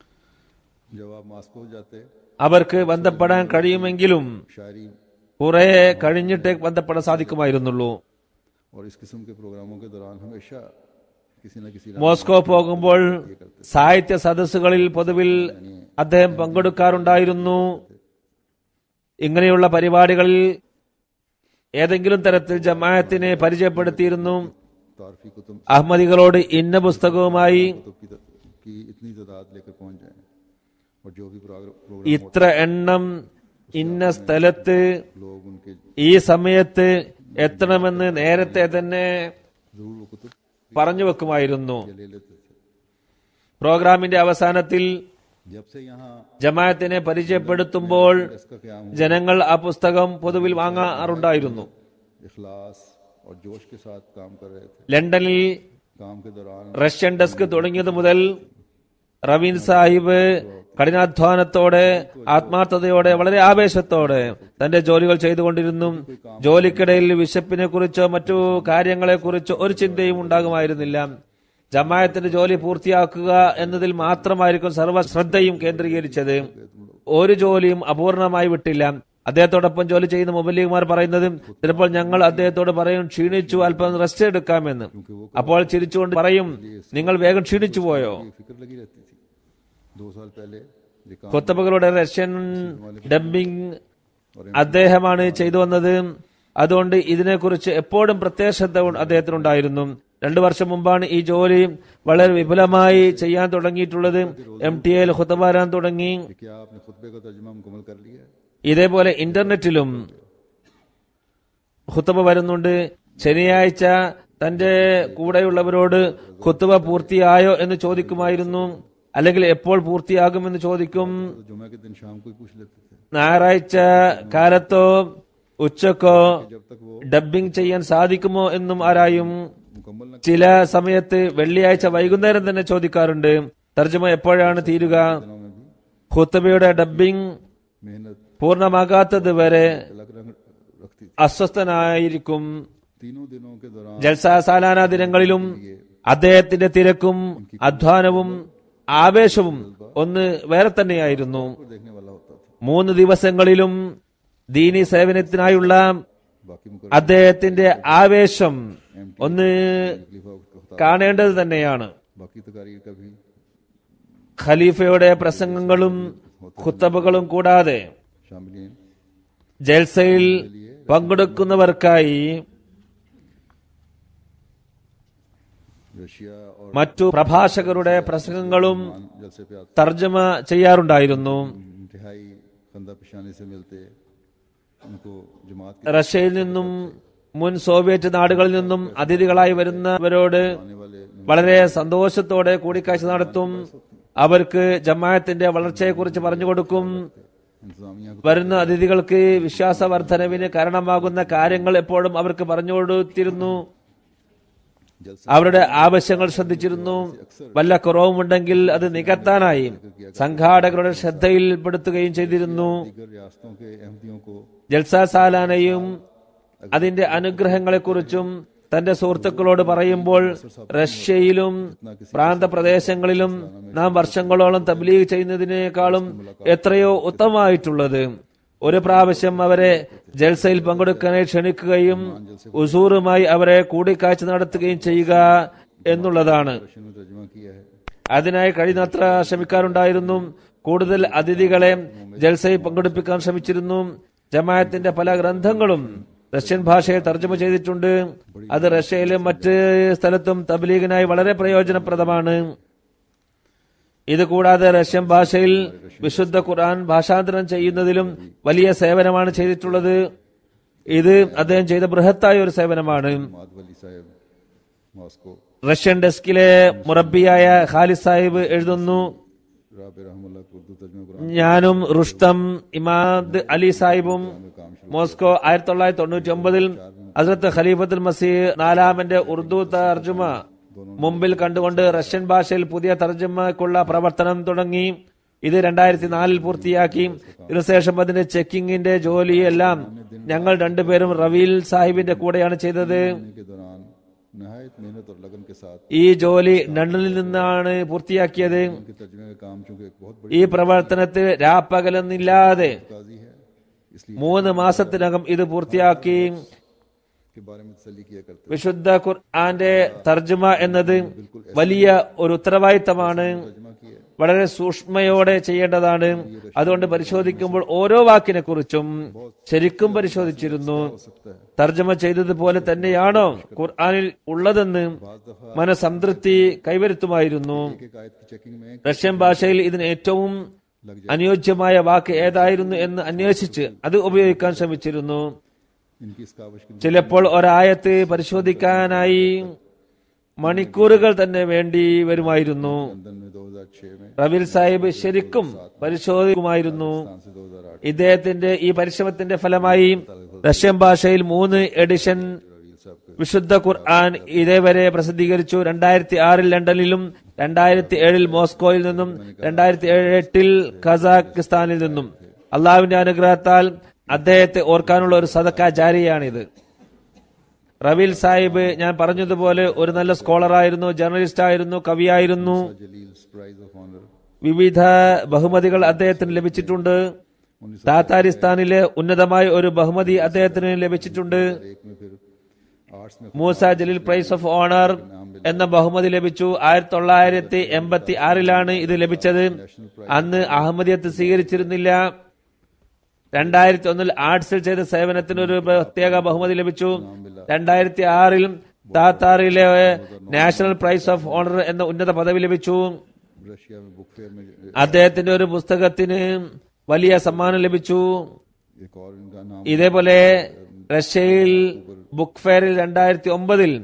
जब आप मास्को जाते അവർക്ക് ബന്ധപ്പെടാൻ കഴിയുമെങ്കിലും शायरी കുറെ കഴിഞ്ഞിട്ടേ बന്ധപ്പെടാൻ സാധിക്കുമായിരുന്നുള്ളൂ और इस किस्म के प्रोग्रामों के दौरान हमेशा किसी न किसी മോസ്കോ പോകുമ്പോൾ സാഹിത്യ സദസ്സുകളിൽ പൊതുവിൽ അദ്ദേഹം പങ്കെടുക്കാറുണ്ടായിരുന്നു ഇങ്ങനെയുള്ള പരിപാടികളിൽ ഏതെങ്കിലും തരത്തിൽ ജമാഅത്തിനെ പരിചയപ്പെടുത്തിയിരുന്നു तारफी कुतुब അഹമ്മദികളോട് ഇന്ന പുസ്തകവുമായി कुतुब की, की इतनी तादाद लेकर पहुंच जाए और जो भी प्रोग्राम ഇത്ര എണ്ണം ഇന്ന സ്ഥലത്ത് लोग उनके ഈ സമയത്ത് എത്തണമെന്ന് നേരത്തെ തന്നെ जरूर वो कुतुब പറഞ്ഞു വെക്കുമായിരുന്നു ले लेते थे പ്രോഗ്രാമിന്റെ അവസാനത്തിൽ जब से यहाँ ജമാഅത്തിനെ പരിചയപ്പെടുത്തുമ്പോൾ इसका क्याम हुआ ജനങ്ങൾ ആ പുസ്തകം പൊതുവിൽ വാങ്ങാറുണ്ടായിരുന്നു इखलास और जोश के साथ काम कर रहे थे ലണ്ടനിൽ काम के दौरान റഷ്യൻ ഡെസ്ക് തുടങ്ങിയത് മുതൽ റവീൻ സാഹിബ് കഠിനാധ്വാനത്തോടെ ആത്മാർത്ഥതയോടെ വളരെ ആവേശത്തോടെ തന്റെ ജോലികൾ ചെയ്തുകൊണ്ടിരുന്നു ജോലിക്കിടയിൽ വിശപ്പിനെ കുറിച്ചോ മറ്റു കാര്യങ്ങളെ കുറിച്ചോ ഒരു ചിന്തയും ഉണ്ടാകുമായിരുന്നില്ല ജമായത്തിന്റെ ജോലി പൂർത്തിയാക്കുക എന്നതിൽ മാത്രമായിരിക്കും സർവ്വശ്രദ്ധയും കേന്ദ്രീകരിച്ചത് ഒരു ജോലിയും അപൂർണമായി വിട്ടില്ല അദ്ദേഹത്തോടൊപ്പം ജോലി ചെയ്യുന്ന മുബല്ലിമാർ പറയുന്നത് ചിലപ്പോൾ ഞങ്ങൾ അദ്ദേഹത്തോട് പറയും ക്ഷീണിച്ചു അല്പം റെസ്റ്റ് എടുക്കാമെന്ന് അപ്പോൾ ചിരിച്ചുകൊണ്ട് പറയും നിങ്ങൾ വേഗം ക്ഷീണിച്ചു പോയോ ये फिक्र लगी रहती थी दो साल पहले ये काम കൊത്തബകളുടെ റഷ്യൻ ഡബിംഗ് അദ്ദേഹമാണ് ചെയ്തു വന്നത് അതുകൊണ്ട് ഇതിനെക്കുറിച്ച് എപ്പോഴും പ്രത്യേക ശ്രദ്ധ ഉ- അദ്ദേഹത്തിനുണ്ടായിരുന്നു രണ്ടു വർഷം മുമ്പാണ് ഈ ജോലി വളരെ വിപുലമായി ചെയ്യാൻ തുടങ്ങിയിട്ടുള്ളത് എം ടി എൽ ഹുത്തബാരാൻ തുടങ്ങി कि क्या आपने खुतबे का तर्जुमा मुकम्मल कर लिया है? ഇതേപോലെ ഇന്റർനെറ്റിലും ഖുത്തുബ വരുന്നുണ്ട് ശനിയാഴ്ച തന്റെ കൂടെയുള്ളവരോട് ഖുത്തുബ പൂർത്തിയായോ എന്ന് ചോദിക്കുമായിരുന്നു അല്ലെങ്കിൽ എപ്പോൾ പൂർത്തിയാകുമെന്ന് ചോദിക്കും तो जुमे के दिन शाम को ही पूछ लेते थे ഞായറാഴ്ച കാലത്തോ ഉച്ചക്കോ जब तक वो ഡബ്ബിംഗ് ചെയ്യാൻ സാധിക്കുമോ എന്നും ആരായും मुकम्मल न ചില സമയത്ത് വെള്ളിയാഴ്ച വൈകുന്നേരം തന്നെ ചോദിക്കാറുണ്ട് തർജ്ജമ എപ്പോഴാണ് തീരുക दिनों में भी ഖുത്തബയുടെ ഡബ്ബിംഗ് मेहनत പൂർണ്ണമാകാത്തത് വരെ अलग रंग रखती थी അസ്വസ്ഥനായിരിക്കും तीनों दिनों के दौरान ജൽസ സാലാന ദിനങ്ങളിലും അദ്ദേഹത്തിന്റെ തിരക്കും അധ്വാനവും ആവേശവും ഒന്ന് വേറെ തന്നെയായിരുന്നു को देखने वाला होता था മൂന്ന് ദിവസങ്ങളിലും ദീനി സേവനത്തിനായുള്ള बाकी मुकर അദ്ദേഹത്തിന്റെ ആവേശം ഒന്ന് तकलीफा का होता കാണേണ്ടത് തന്നെയാണ് बाकी तकारीर का भी ഖലീഫയുടെ പ്രസംഗങ്ങളും ഖുത്തബകളും കൂടാതെ शामिल ജൽസയിൽ പങ്കെടുക്കുന്നവർക്കായി रशिया और മറ്റു പ്രഭാഷകരുടെ പ്രസംഗങ്ങളും जलसे पे आते തർജ്ജമ ചെയ്യാറുണ്ടായിരുന്നു इंतहाई खंदा पेशानी से मिलते उनको जमात के റഷ്യയിൽ നിന്നും മുൻ സോവിയറ്റ് നാടുകളിൽ നിന്നും അതിഥികളായി വരുന്നവരോട് आने वाले വളരെ സന്തോഷത്തോടെ കൂടിക്കാഴ്ച നടത്തും അവർക്ക് ജമാഅത്തിന്റെ വളർച്ചയെക്കുറിച്ച് പറഞ്ഞു കൊടുക്കും इंतजामिया को വരുന്ന അതിഥികൾക്ക് വിശ്വാസവർദ്ധനവിന് കാരണമാകുന്ന കാര്യങ്ങൾ എപ്പോഴും അവർക്ക് പറഞ്ഞു കൊടുത്തിരുന്നു जलसा അവരുടെ ആവശ്യങ്ങൾ ശ്രദ്ധിച്ചിരുന്നു വല്ല കുറവുമുണ്ടെങ്കിൽ അത് നികത്താനായി സംഘാടകരുടെ ശ്രദ്ധയിൽപ്പെടുത്തുകയും ചെയ്തിരുന്നു दीगर रियासतों के अहमदियों को ജൽസ സാലാനയും അതിന്റെ അനുഗ്രഹങ്ങളെക്കുറിച്ചും തന്റെ സുഹൃത്തുക്കളോട് പറയുമ്പോൾ റഷ്യയിലും പ്രാന്തപ്രദേശങ്ങളിലും നാം വർഷങ്ങളോളം തബ്ലീഗ് ചെയ്യുന്നതിനേക്കാളും എത്രയോ ഉത്തമമായിട്ടുള്ളത് ഒരു പ്രാവശ്യം അവരെ ജൽസയിൽ പങ്കെടുക്കാനായി ക്ഷണിക്കുകയും ഉസൂറുമായി അവരെ കൂടിക്കാഴ്ച നടത്തുകയും ചെയ്യുക എന്നുള്ളതാണ് रशियन में तर्जमा किया है അതിനായി കഴിയുന്നത്ര ശ്രമിക്കാറുണ്ടായിരുന്നു കൂടുതൽ അതിഥികളെ ജൽസയിൽ പങ്കെടുപ്പിക്കാൻ ശ്രമിച്ചിരുന്നു ജമാഅത്തിന്റെ പല ഗ്രന്ഥങ്ങളും റഷ്യൻ ഭാഷയിൽ തർജ്ജമ ചെയ്തിട്ടുണ്ട് അത് റഷ്യയിലും മറ്റ് സ്ഥലത്തും തബ്ലീഗിനായി വളരെ പ്രയോജനപ്രദമാണ് ഇത് കൂടാതെ റഷ്യൻ ഭാഷയിൽ വിശുദ്ധ ഖുർആൻ ഭാഷാന്തരം ചെയ്യുന്നതിലും വലിയ സേവനമാണ് ചെയ്തിട്ടുള്ളത് ഇത് അദ്ദേഹം ചെയ്ത ബൃഹത്തായ ഒരു സേവനമാണ് माद वली साहब मॉस्को റഷ്യൻ ഡെസ്കിലെ മുറബിയായ ഖാലിദ് സാഹിബ് എഴുതുന്നു राब रहमुल्ला को उर्दू तर्जमा कुरान ഞാനും റുഷ്തം ഇമാദ് അലി സാഹിബും में काम शुरू മോസ്കോ ആയിരത്തി തൊള്ളായിരത്തി തൊണ്ണൂറ്റി ഒമ്പതിൽ ഹസ്രത്ത് ഖലീഫത്തുൽ മസീഹ് നാലാമന്റെ ഉറുദു തർജുമ മുമ്പിൽ കണ്ടുകൊണ്ട് റഷ്യൻ ഭാഷയിൽ പുതിയ തർജമക്കുള്ള പ്രവർത്തനം തുടങ്ങി ഇത് രണ്ടായിരത്തി നാലിൽ പൂർത്തിയാക്കി ഇതിനുശേഷം അതിന്റെ ചെക്കിങ്ങിന്റെ ജോലിയെല്ലാം ഞങ്ങൾ രണ്ടുപേരും റവീൽ സാഹിബിന്റെ കൂടെയാണ് ചെയ്തത് करने के दौरान नहायत मेहनत और लगन के साथ ഈ ജോലി ലണ്ടനിൽ നിന്നാണ് പൂർത്തിയാക്കിയത് उनके तर्जमे का काम चूंकि एक बहुत बड़ी ഈ പ്രവർത്തനത്തിൽ രാപ്പകലെന്നില്ലാതെ काजी है इसलिए മൂന്ന് മാസത്തിനകം ഇത് പൂർത്തിയാക്കി के बारे में तसली किया करते വിശുദ്ധ ഖുർആന്റെ തർജ്ജമ എന്നത് വലിയ ഒരു ഉത്തരവാദിത്തമാണ് तर्जमा किया വളരെ സൂക്ഷ്മയോടെ ചെയ്യേണ്ടതാണ് അതുകൊണ്ട് പരിശോധിക്കുമ്പോൾ ഓരോ വാക്കിനെ കുറിച്ചും ശരിക്കും പരിശോധിച്ചിരുന്നു हो सकता है തർജ്ജമ ചെയ്തതുപോലെ തന്നെയാണോ ഖുർആനിൽ ഉള്ളതെന്ന് बाज दफा മനസംതൃപ്തി കൈവരുത്തുമായിരുന്നു एक एक आयत की चेकिंग में റഷ്യൻ ഭാഷയിൽ ഇതിന് ഏറ്റവും അനുയോജ്യമായ വാക്ക് ഏതായിരുന്നു എന്ന് അന്വേഷിച്ച് അത് ഉപയോഗിക്കാൻ ശ്രമിച്ചിരുന്നു इनकी इस कावश की ചിലപ്പോൾ ഒരായത്ത് പരിശോധിക്കാനായി മണിക്കൂറുകൾ തന്നെ വേണ്ടി വരുമായിരുന്നു लंदन में 2006 में റബീൽ സാഹിബ് ശരിക്കും പരിശോധിക്കുമായിരുന്നു पाकिस्तान से 2008 ഇദ്ദേഹത്തിന്റെ ഈ പരിശ്രമത്തിന്റെ ഫലമായി റഷ്യൻ ഭാഷയിൽ മൂന്ന് എഡിഷൻ रवील साहब के വിശുദ്ധ ഖുർആൻ ഇതേവരെ പ്രസിദ്ധീകരിച്ചു രണ്ടായിരത്തി ആറിൽ ലണ്ടനിലും രണ്ടായിരത്തി ഏഴിൽ മോസ്കോയിൽ നിന്നും രണ്ടായിരത്തി എട്ടിൽ കസാഖിസ്ഥാനിൽ നിന്നും അള്ളാഹുവിന്റെ അനുഗ്രഹത്താൽ അദ്ദേഹത്തെ ഓർക്കാനുള്ള ഒരു സദക്ക ജാരിയാണിത് റവീൽ സാഹിബ് ഞാൻ പറഞ്ഞതുപോലെ ഒരു നല്ല സ്കോളറായിരുന്നു ജേർണലിസ്റ്റ് ആയിരുന്നു കവിയായിരുന്നു जलील प्राइज ऑफ ऑनर വിവിധ ബഹുമതികൾ അദ്ദേഹത്തിന് ലഭിച്ചിട്ടുണ്ട് താത്താരിസ്ഥാനിലെ ഉന്നതമായ ഒരു ബഹുമതി അദ്ദേഹത്തിന് ലഭിച്ചിട്ടുണ്ട് एक में फिर आर्ट्स में Musa Jalil prize of honour എന്ന ബഹുമതി ലഭിച്ചു ആയിരത്തി തൊള്ളായിരത്തി എൺപത്തി ആറിലാണ് ഇത് ലഭിച്ചത് അന്ന് അഹമ്മദിയത്ത് സ്വീകരിച്ചിരുന്നില്ല രണ്ടായിരത്തി ഒന്നിൽ ആർട്സിൽ ചെയ്ത സേവനത്തിന് ഒരു പ്രത്യേക ബഹുമതി ലഭിച്ചു രണ്ടായിരത്തി ആറിൽ താത്താറിലെ നാഷണൽ പ്രൈസ് ഓഫ് ഓണർ എന്ന ഉന്നത പദവി ലഭിച്ചു रशिया में बुक फेयर में അദ്ദേഹത്തിന്റെ ഒരു പുസ്തകത്തിന് വലിയ സമ്മാനം ലഭിച്ചു एक और इनका नाम ഇതേപോലെ റഷ്യയിൽ ബുക്ക് ഫെയറിൽ രണ്ടായിരത്തി ഒമ്പതിൽ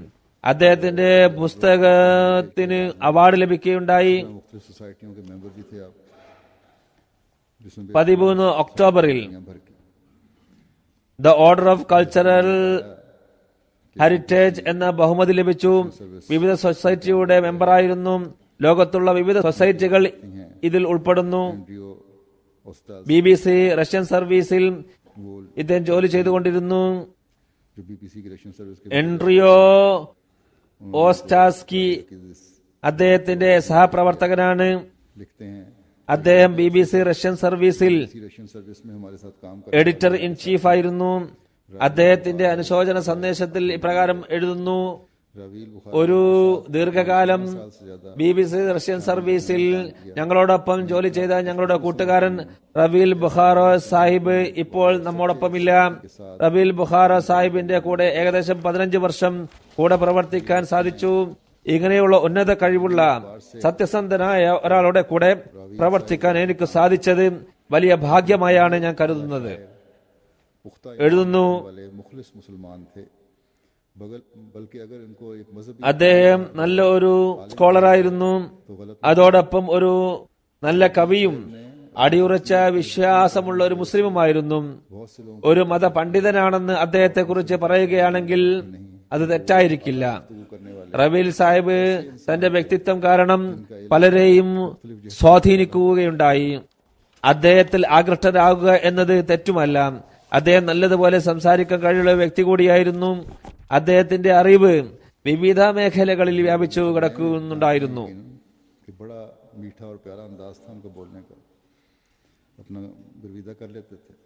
അദ്ദേഹത്തിന്റെ പുസ്തകത്തിന് അവാർഡ് ലഭിക്കുകയുണ്ടായി मुख्तलिफ सोसाइटियों के मेंबर भी थे आप जिसमें പതിമൂന്ന് ഒക്ടോബറിൽ दुनिया भर की the order of cultural heritage എന്ന ബഹുമതി ലഭിച്ചു വിവിധ സൊസൈറ്റിയുടെ മെമ്പറായിരുന്നു ലോകത്തുള്ള വിവിധ സൊസൈറ്റികൾ ഇതിൽ ഉൾപ്പെടുന്നു एनडीओ उस्ताद ബി ബി സി റഷ്യൻ സർവീസിൽ वो ഇദ്ദേഹം ജോലി ചെയ്തുകൊണ്ടിരുന്നു जो बीबीसी की रशियन सर्विस के എൻട്രിയോ ഓസ്റ്റാസ്കി के इस- അദ്ദേഹത്തിന്റെ സഹപ്രവർത്തകനാണ് लिखते हैं അദ്ദേഹം ബി ബി സി റഷ്യൻ സർവീസിൽ इसी रशियन सर्विस में हमारे साथ काम कर എഡിറ്റർ ഇൻ ചീഫ് ആയിരുന്നു അദ്ദേഹത്തിന്റെ അനുശോചന സന്ദേശത്തിൽ ഇപ്രകാരം എഴുതുന്നു रवील बुखार ഒരു ദീർഘകാലം साल से ज्यादा ബി ബി സി റഷ്യൻ സർവീസിൽ ഞങ്ങളോടൊപ്പം ജോലി ചെയ്ത ഞങ്ങളുടെ കൂട്ടുകാരൻ റബീൽ ബുഖാറോ സാഹിബ് ഇപ്പോൾ നമ്മോടൊപ്പമില്ല റബീൽ ബുഖാറോ സാഹിബിന്റെ കൂടെ ഏകദേശം പതിനഞ്ച് വർഷം കൂടെ പ്രവർത്തിക്കാൻ സാധിച്ചു ഇങ്ങനെയുള്ള ഉന്നത കഴിവുള്ള സത്യസന്ധനായ ഒരാളുടെ കൂടെ പ്രവർത്തിക്കാൻ എനിക്ക് സാധിച്ചത് വലിയ ഭാഗ്യമായാണ് ഞാൻ കരുതുന്നത് पुख्ता എഴുതുന്നു वाले मुखलिस मुसलमान थे बगल बल्कि अगर इनको एक मजहबी അദ്ദേഹം നല്ല ഒരു സ്കോളറായിരുന്നു അതോടൊപ്പം ഒരു നല്ല കവിയും അടിയുറച്ച വിശ്വാസമുള്ള ഒരു മുസ്ലിമുമായിരുന്നു बहुत से लोग ഒരു മത പണ്ഡിതനാണെന്ന് അദ്ദേഹത്തെ കുറിച്ച് പറയുകയാണെങ്കിൽ അത് തെറ്റായിരിക്കില്ല गुफ्तगू करने वाले റബീൽ സാഹിബ് തന്റെ വ്യക്തിത്വം കാരണം പലരെയും സ്വാധീനിക്കുകയുണ്ടായി അദ്ദേഹത്തിൽ ആകൃഷ്ടരാകുക എന്നത് തെറ്റുമല്ല അദ്ദേഹം നല്ലതുപോലെ സംസാരിക്കാൻ കഴിയുള്ള വ്യക്തി കൂടിയായിരുന്നു അദ്ദേഹത്തിന്റെ അറിവ് വിവിധ മേഖലകളിൽ വ്യാപിച്ചു കിടക്കുന്നുണ്ടായിരുന്നു कि बड़ा मीठा और प्यारा अंदाज था उनका बोलने का अपना बरवीदा कर लेते थे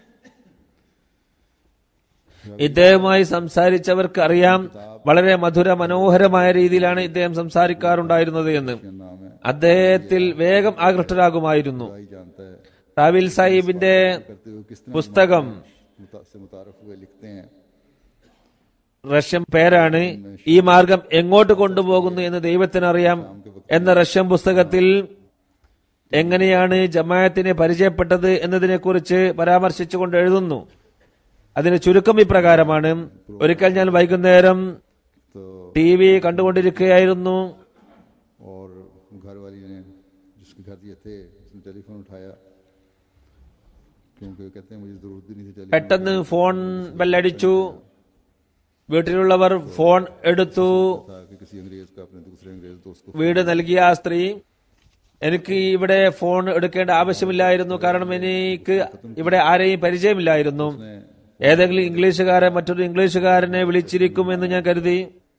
ഇദ്ദേഹവുമായി സംസാരിച്ചവർക്ക് അറിയാം വളരെ മധുര മനോഹരമായ രീതിയിലാണ് ഇദ്ദേഹം സംസാരിക്കാറുണ്ടായിരുന്നത് എന്ന് क्या नाम है അദ്ദേഹത്തിൽ വേഗം ആകൃഷ്ടരാകുമായിരുന്നു भाई जानता है റാവിൽ സാഹിബിന്റെ करते हुए किस तरह പുസ്തകം मुता- से मुतारफ हुए लिखते हैं റഷ്യൻ പേരാണ് ഈ മാർഗം എങ്ങോട്ട് കൊണ്ടുപോകുന്നു എന്ന് ദൈവത്തിനറിയാം എന്ന റഷ്യൻ പുസ്തകത്തിൽ എങ്ങനെയാണ് ജമായത്തിനെ പരിചയപ്പെട്ടത് എന്നതിനെ കുറിച്ച് പരാമർശിച്ചുകൊണ്ട് എഴുതുന്നു അതിന് ചുരുക്കം ഇപ്രകാരമാണ് ഒരിക്കൽ ഞാൻ വൈകുന്നേരം तो ടി വി കണ്ടുകൊണ്ടിരിക്കുകയായിരുന്നു और घर वाली ने जिसके घर ये थे उसने टेलीफोन उठाया क्योंकि कहते हैं मुझे जरूरत भी नहीं थी टेलीफोन പെട്ടെന്ന് ഫോൺ ബെല്ലടിച്ചു വീട്ടിലുള്ളവർ ഫോൺ എടുത്തു था कि किसी अंग्रेज का अपने दूसरे अंग्रेज दोस्त को വീട് നൽകിയ ആ സ്ത്രീ എനിക്ക് ഇവിടെ ഫോൺ എടുക്കേണ്ട ആവശ്യമില്ലായിരുന്നു കാരണം എനിക്ക് ഇവിടെ ആരെയും പരിചയമില്ലായിരുന്നു ഏതെങ്കിലും ഇംഗ്ലീഷുകാരെ മറ്റൊരു ഇംഗ്ലീഷുകാരനെ വിളിച്ചിരിക്കുമെന്ന് ഞാൻ കരുതി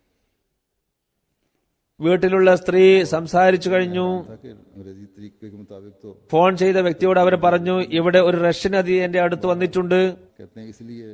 വീട്ടിലുള്ള സ്ത്രീ സംസാരിച്ചു കഴിഞ്ഞു था कि अंग्रेजी तरीके के मुताबिक तो ഫോൺ ചെയ്ത വ്യക്തിയോട് അവർ പറഞ്ഞു ഇവിടെ ഒരു റഷ്യൻ അതി എന്റെ അടുത്ത് വന്നിട്ടുണ്ട് कहते हैं इसलिए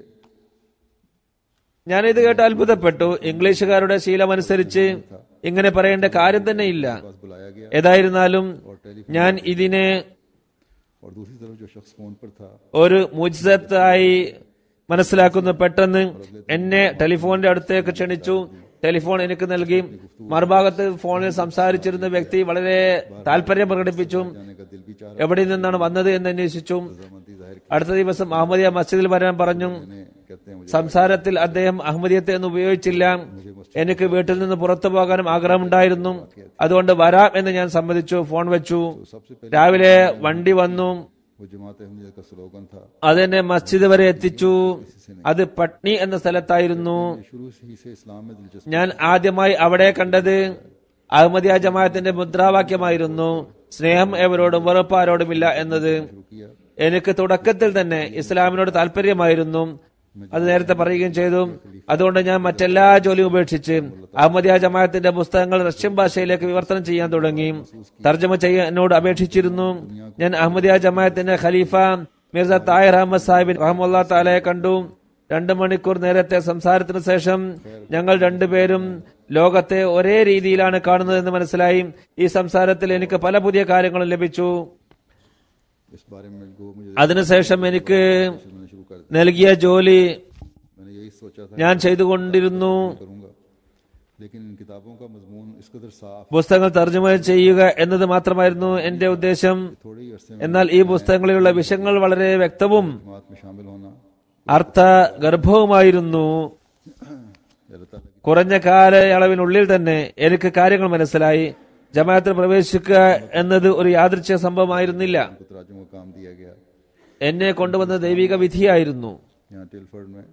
ഞാനിത് കേട്ട് അത്ഭുതപ്പെട്ടു ഇംഗ്ലീഷുകാരുടെ ശീലമനുസരിച്ച് ഇങ്ങനെ പറയേണ്ട കാര്യം തന്നെ ഇല്ല पास बुलाया गया ഏതായിരുന്നാലും ഞാൻ ഇതിനെ और दूसरी तरफ जो शख्स फोन पर था ഒരു മുജ്സത്തായി മനസ്സിലാക്കുന്നു പെട്ടെന്ന് എന്നെ ടെലിഫോണിന്റെ അടുത്തേക്ക് ക്ഷണിച്ചു ടെലിഫോൺ എനിക്ക് നൽകി മറുഭാഗത്ത് ഫോണിൽ സംസാരിച്ചിരുന്ന വ്യക്തി വളരെ താല്പര്യം പ്രകടിപ്പിച്ചു जाने का दिल भी चाह എവിടെ നിന്നാണ് വന്നത് എന്ന് അന്വേഷിച്ചു रजामंदी जाहिर അടുത്ത ദിവസം അഹമ്മദിയ മസ്ജിദിൽ വരാൻ പറഞ്ഞു करने कहते हैं मुझे സംസാരത്തിൽ അദ്ദേഹം അഹമ്മദിയത്തെ എന്ന് ഉപയോഗിച്ചില്ല എനിക്ക് വീട്ടിൽ നിന്ന് പുറത്തു പോകാനും ആഗ്രഹമുണ്ടായിരുന്നു അതുകൊണ്ട് വരാം എന്ന് ഞാൻ സമ്മതിച്ചു ഫോൺ വെച്ചു सबसे पहले രാവിലെ വണ്ടി വന്നു वो जमात अहमदिया का स्लोगन था അതെന്നെ മസ്ജിദ് വരെ എത്തിച്ചു അത് പട്നി എന്ന സ്ഥലത്തായിരുന്നു ये शुरू से ही से इस्लाम में दिलचस्पी ഞാൻ ആദ്യമായി അവിടെ കണ്ടത് അഹമ്മദിയ ജമാഅത്തിന്റെ മുദ്രാവാക്യമായിരുന്നു സ്നേഹം എവരോടും വെറുപ്പ് ആരോടുമില്ല എന്നത് शुरू किया എനിക്ക് തുടക്കത്തിൽ തന്നെ ഇസ്ലാമിനോട് താല്പര്യമായിരുന്നു അത് നേരത്തെ പറയുകയും ചെയ്തു അതുകൊണ്ട് ഞാൻ മറ്റെല്ലാ ജോലിയും ഉപേക്ഷിച്ച് അഹമ്മദിയ ജമാഅത്തിന്റെ പുസ്തകങ്ങൾ റഷ്യൻ ഭാഷയിലേക്ക് വിവർത്തനം ചെയ്യാൻ തുടങ്ങി തർജ്ജമ ചെയ്യാൻ എന്നോട് അപേക്ഷിച്ചിരുന്നു ഞാൻ അഹമ്മദിയ ജമാഅത്തിന്റെ ഖലീഫ മിർസ താഹിർ അഹമ്മദ് സാഹിബിൻ റഹമുല്ലാ താലയെ കണ്ടു രണ്ടു മണിക്കൂർ നേരത്തെ സംസാരത്തിന് ശേഷം ഞങ്ങൾ രണ്ടുപേരും ലോകത്തെ ഒരേ രീതിയിലാണ് കാണുന്നതെന്ന് മനസ്സിലായി ഈ സംസാരത്തിൽ എനിക്ക് പല പുതിയ കാര്യങ്ങളും ലഭിച്ചു इस बारे में गो मुझे അതിനുശേഷം എനിക്ക് मैंने शुरू कर दिया നൽകിയ ജോലി मैंने यही सोचा था ഞാൻ ചെയ്തുകൊണ്ടിരുന്നു करूंगा लेकिन इन किताबों का मजमून इस कदर साफ പുസ്തകങ്ങൾ തർജ്ജമ ചെയ്യുക എന്നത് മാത്രമായിരുന്നു എന്റെ ഉദ്ദേശം थोड़े ही अरसे में എന്നാൽ ഈ പുസ്തകങ്ങളിലുള്ള വിഷയങ്ങൾ വളരെ വ്യക്തവും जमात में शामिल होना അർത്ഥ ഗർഭവുമായിരുന്നു अल्लाह ताला की കുറഞ്ഞ കാലയളവിനുള്ളിൽ തന്നെ എനിക്ക് കാര്യങ്ങൾ മനസ്സിലായി ജമാഅത്തിൽ പ്രവേശിക്കുക എന്നത് ഒരു യാദൃച്ഛിക സംഭവമായിരുന്നില്ല को तराजुम का काम दिया गया എന്നെ കൊണ്ടുവന്ന ദൈവിക വിധിയായിരുന്നു यहाँ टिलफर्ड में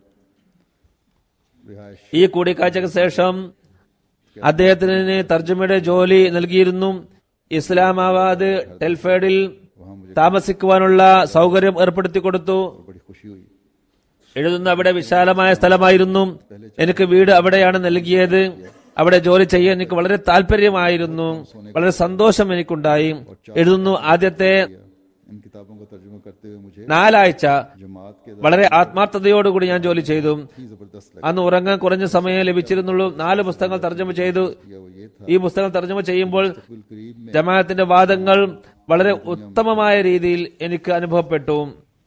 रिहायश ഈ കൂടിക്കാഴ്ചയ്ക്ക് ശേഷം അദ്ദേഹത്തിന് തർജ്ജമയുടെ ജോലി നൽകിയിരുന്നു ഇസ്ലാമാബാദ് ടെൽഫേഡിൽ वहाँ मुझे താമസിക്കുവാനുള്ള സൗകര്യം ഏർപ്പെടുത്തി കൊടുത്തു बड़ी खुशी हुई എഴുതുന്ന അവിടെ വിശാലമായ സ്ഥലമായിരുന്നു എനിക്ക് വീട് അവിടെയാണ് നൽകിയത് അവിടെ ജോലി ചെയ്യാൻ എനിക്ക് വളരെ താല്പര്യമായിരുന്നു വളരെ സന്തോഷം എനിക്കുണ്ടായി എഴുതുന്നു ആദ്യത്തെ इन किताबों का तर्जुमा करते हुए मुझे നാലാഴ്ച जमात के വളരെ ആത്മാർത്ഥതയോടുകൂടി ഞാൻ ജോലി ചെയ്തു ही जबरदस्त അന്ന് ഉറങ്ങാൻ കുറഞ്ഞ സമയം ലഭിച്ചിരുന്നുള്ളൂ നാല് പുസ്തകങ്ങൾ തർജ്ജമ ചെയ്തു लगा वो ये था ഈ പുസ്തകം തർജ്ജമ ചെയ്യുമ്പോൾ बिल करीब में ജമാഅത്തിന്റെ വാദങ്ങൾ വളരെ ഉത്തമമായ രീതിയിൽ എനിക്ക് അനുഭവപ്പെട്ടു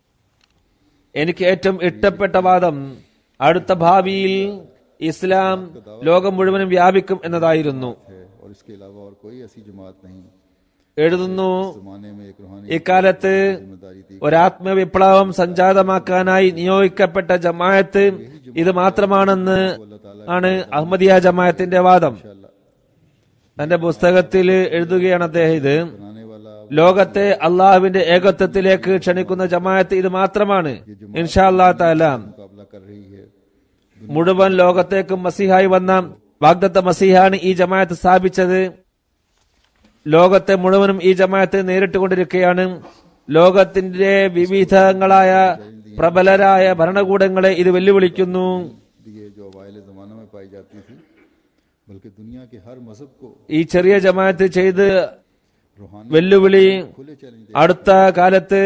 എനിക്ക് ഏറ്റവും ഇഷ്ടപ്പെട്ട വാദം അടുത്ത ഭാവിയിൽ ഇസ്ലാം ലോകം മുഴുവനും വ്യാപിക്കും എന്നതായിരുന്നു है और इसके अलावा और कोई ऐसी जमात नहीं എഴുതുന്നു जमाने में एक रूहानी ഇക്കാലത്ത് जिम्मेदारी थी ഒരാത്മ വിപ്ലവം സംജാതമാക്കാനായി നിയോഗിക്കപ്പെട്ട ജമാഅത്ത് ഇത് മാത്രമാണെന്ന് ആണ് അഹമ്മദിയ ജമാഅത്തിന്റെ വാദം इंशाल्लाह തന്റെ പുസ്തകത്തിൽ എഴുതുകയാണ് അദ്ദേഹം ഇത് बनाने वाला ലോകത്തെ അള്ളാഹുവിന്റെ ഏകത്വത്തിലേക്ക് ക്ഷണിക്കുന്ന ജമാഅത്ത് ഇത് മാത്രമാണ് ഇൻഷാ അല്ലാ താല मुकाबला कर रही है മുഴുവൻ ലോകത്തേക്കും മസിഹായി വന്ന വാഗ്ദത്ത മസിഹാണ് ഈ ജമാഅത്ത് സ്ഥാപിച്ചത് ലോകത്തെ മുഴുവനും ഈ ജമാഅത്ത് നേരിട്ടുകൊണ്ടിരിക്കുകയാണ് ലോകത്തിന്റെ വിവിധങ്ങളായ പ്രബലരായ ഭരണകൂടങ്ങളെ ഇത് വെല്ലുവിളിക്കുന്നു दिए जो अवाइल जमाना में पाई जाती थी बल्कि दुनिया के हर मजहब को ഈ ചെറിയ ജമാഅത്ത് ചെയ്ത് रूहानी വെല്ലുവിളി खुले चैलेंज അടുത്ത കാലത്ത്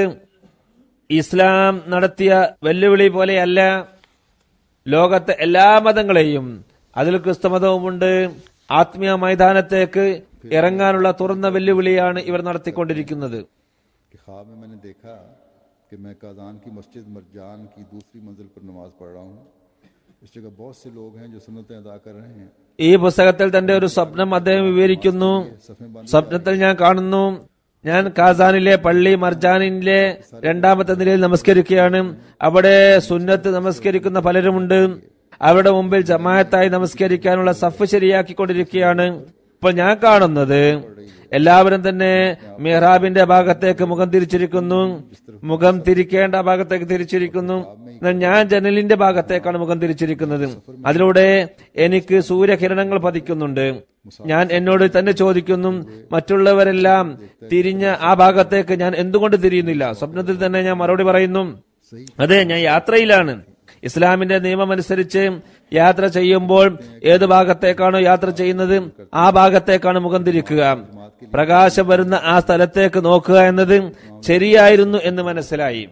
ഇസ്ലാം നടത്തിയ വെല്ലുവിളി പോലെയല്ല ലോകത്തെ എല്ലാ മതങ്ങളെയും അതിൽ ക്രിസ്തുമതവുമുണ്ട് ആത്മീയ മൈതാനത്തേക്ക് ഇറങ്ങാനുള്ള തുറന്ന വെല്ലുവിളിയാണ് ഇവർ നടത്തിക്കൊണ്ടിരിക്കുന്നത് कि ख्वाब में मैंने देखा कि मैं काजान की मस्जिद मरजान की दूसरी मंजिल पर नमाज पढ़ रहा हूँ इस जगह बहुत से लोग हैं जो सुन्नतें अदा कर रहे हैं ഈ പുസ്തകത്തിൽ തന്റെ ഒരു സ്വപ്നം അദ്ദേഹം വിവരിക്കുന്നു सफ़े बंद സ്വപ്നത്തിൽ ഞാൻ കാണുന്നു ഞാൻ കാസാനിലെ പള്ളി മർജാനിലെ രണ്ടാമത്തെ നിലയിൽ നമസ്കരിക്കുകയാണ് അവിടെ സുന്നത്ത് നമസ്കരിക്കുന്ന പലരുമുണ്ട് അവരുടെ മുമ്പിൽ ജമാഅത്തായി നമസ്കരിക്കാനുള്ള സഫ് ശരിയാക്കിക്കൊണ്ടിരിക്കുകയാണ് ഇപ്പോൾ ഞാൻ കാണുന്നത് എല്ലാവരും തന്നെ മിഹ്റാബിന്റെ ഭാഗത്തേക്ക് മുഖം തിരിച്ചിരിക്കുന്നു മുഖം തിരിക്കേണ്ട ഭാഗത്തേക്ക് തിരിച്ചിരിക്കുന്നു എന്നാൽ ഞാൻ ജനലിന്റെ ഭാഗത്തേക്കാണ് മുഖം തിരിച്ചിരിക്കുന്നത് അതിലൂടെ എനിക്ക് സൂര്യകിരണങ്ങൾ പതിക്കുന്നുണ്ട് ഞാൻ എന്നോട് തന്നെ ചോദിക്കുന്നു മറ്റുള്ളവരെല്ലാം തിരിഞ്ഞ ആ ഭാഗത്തേക്ക് ഞാൻ എന്തുകൊണ്ട് തിരിയുന്നില്ല സ്വപ്നത്തിൽ തന്നെ ഞാൻ മറുപടി പറയുന്നു അതെ ഞാൻ യാത്രയിലാണ് ഇസ്ലാമിന്റെ നിയമം അനുസരിച്ച് യാത്ര ചെയ്യുമ്പോൾ ഏത് ഭാഗത്തേക്കാണോ യാത്ര ചെയ്യുന്നത് ആ ഭാഗത്തേക്കാണ് മുഖം തിരിക്കുക പ്രകാശം വരുന്ന ആ സ്ഥലത്തേക്ക് നോക്കുക എന്നത് ശരിയായിരുന്നു എന്ന് മനസ്സിലായി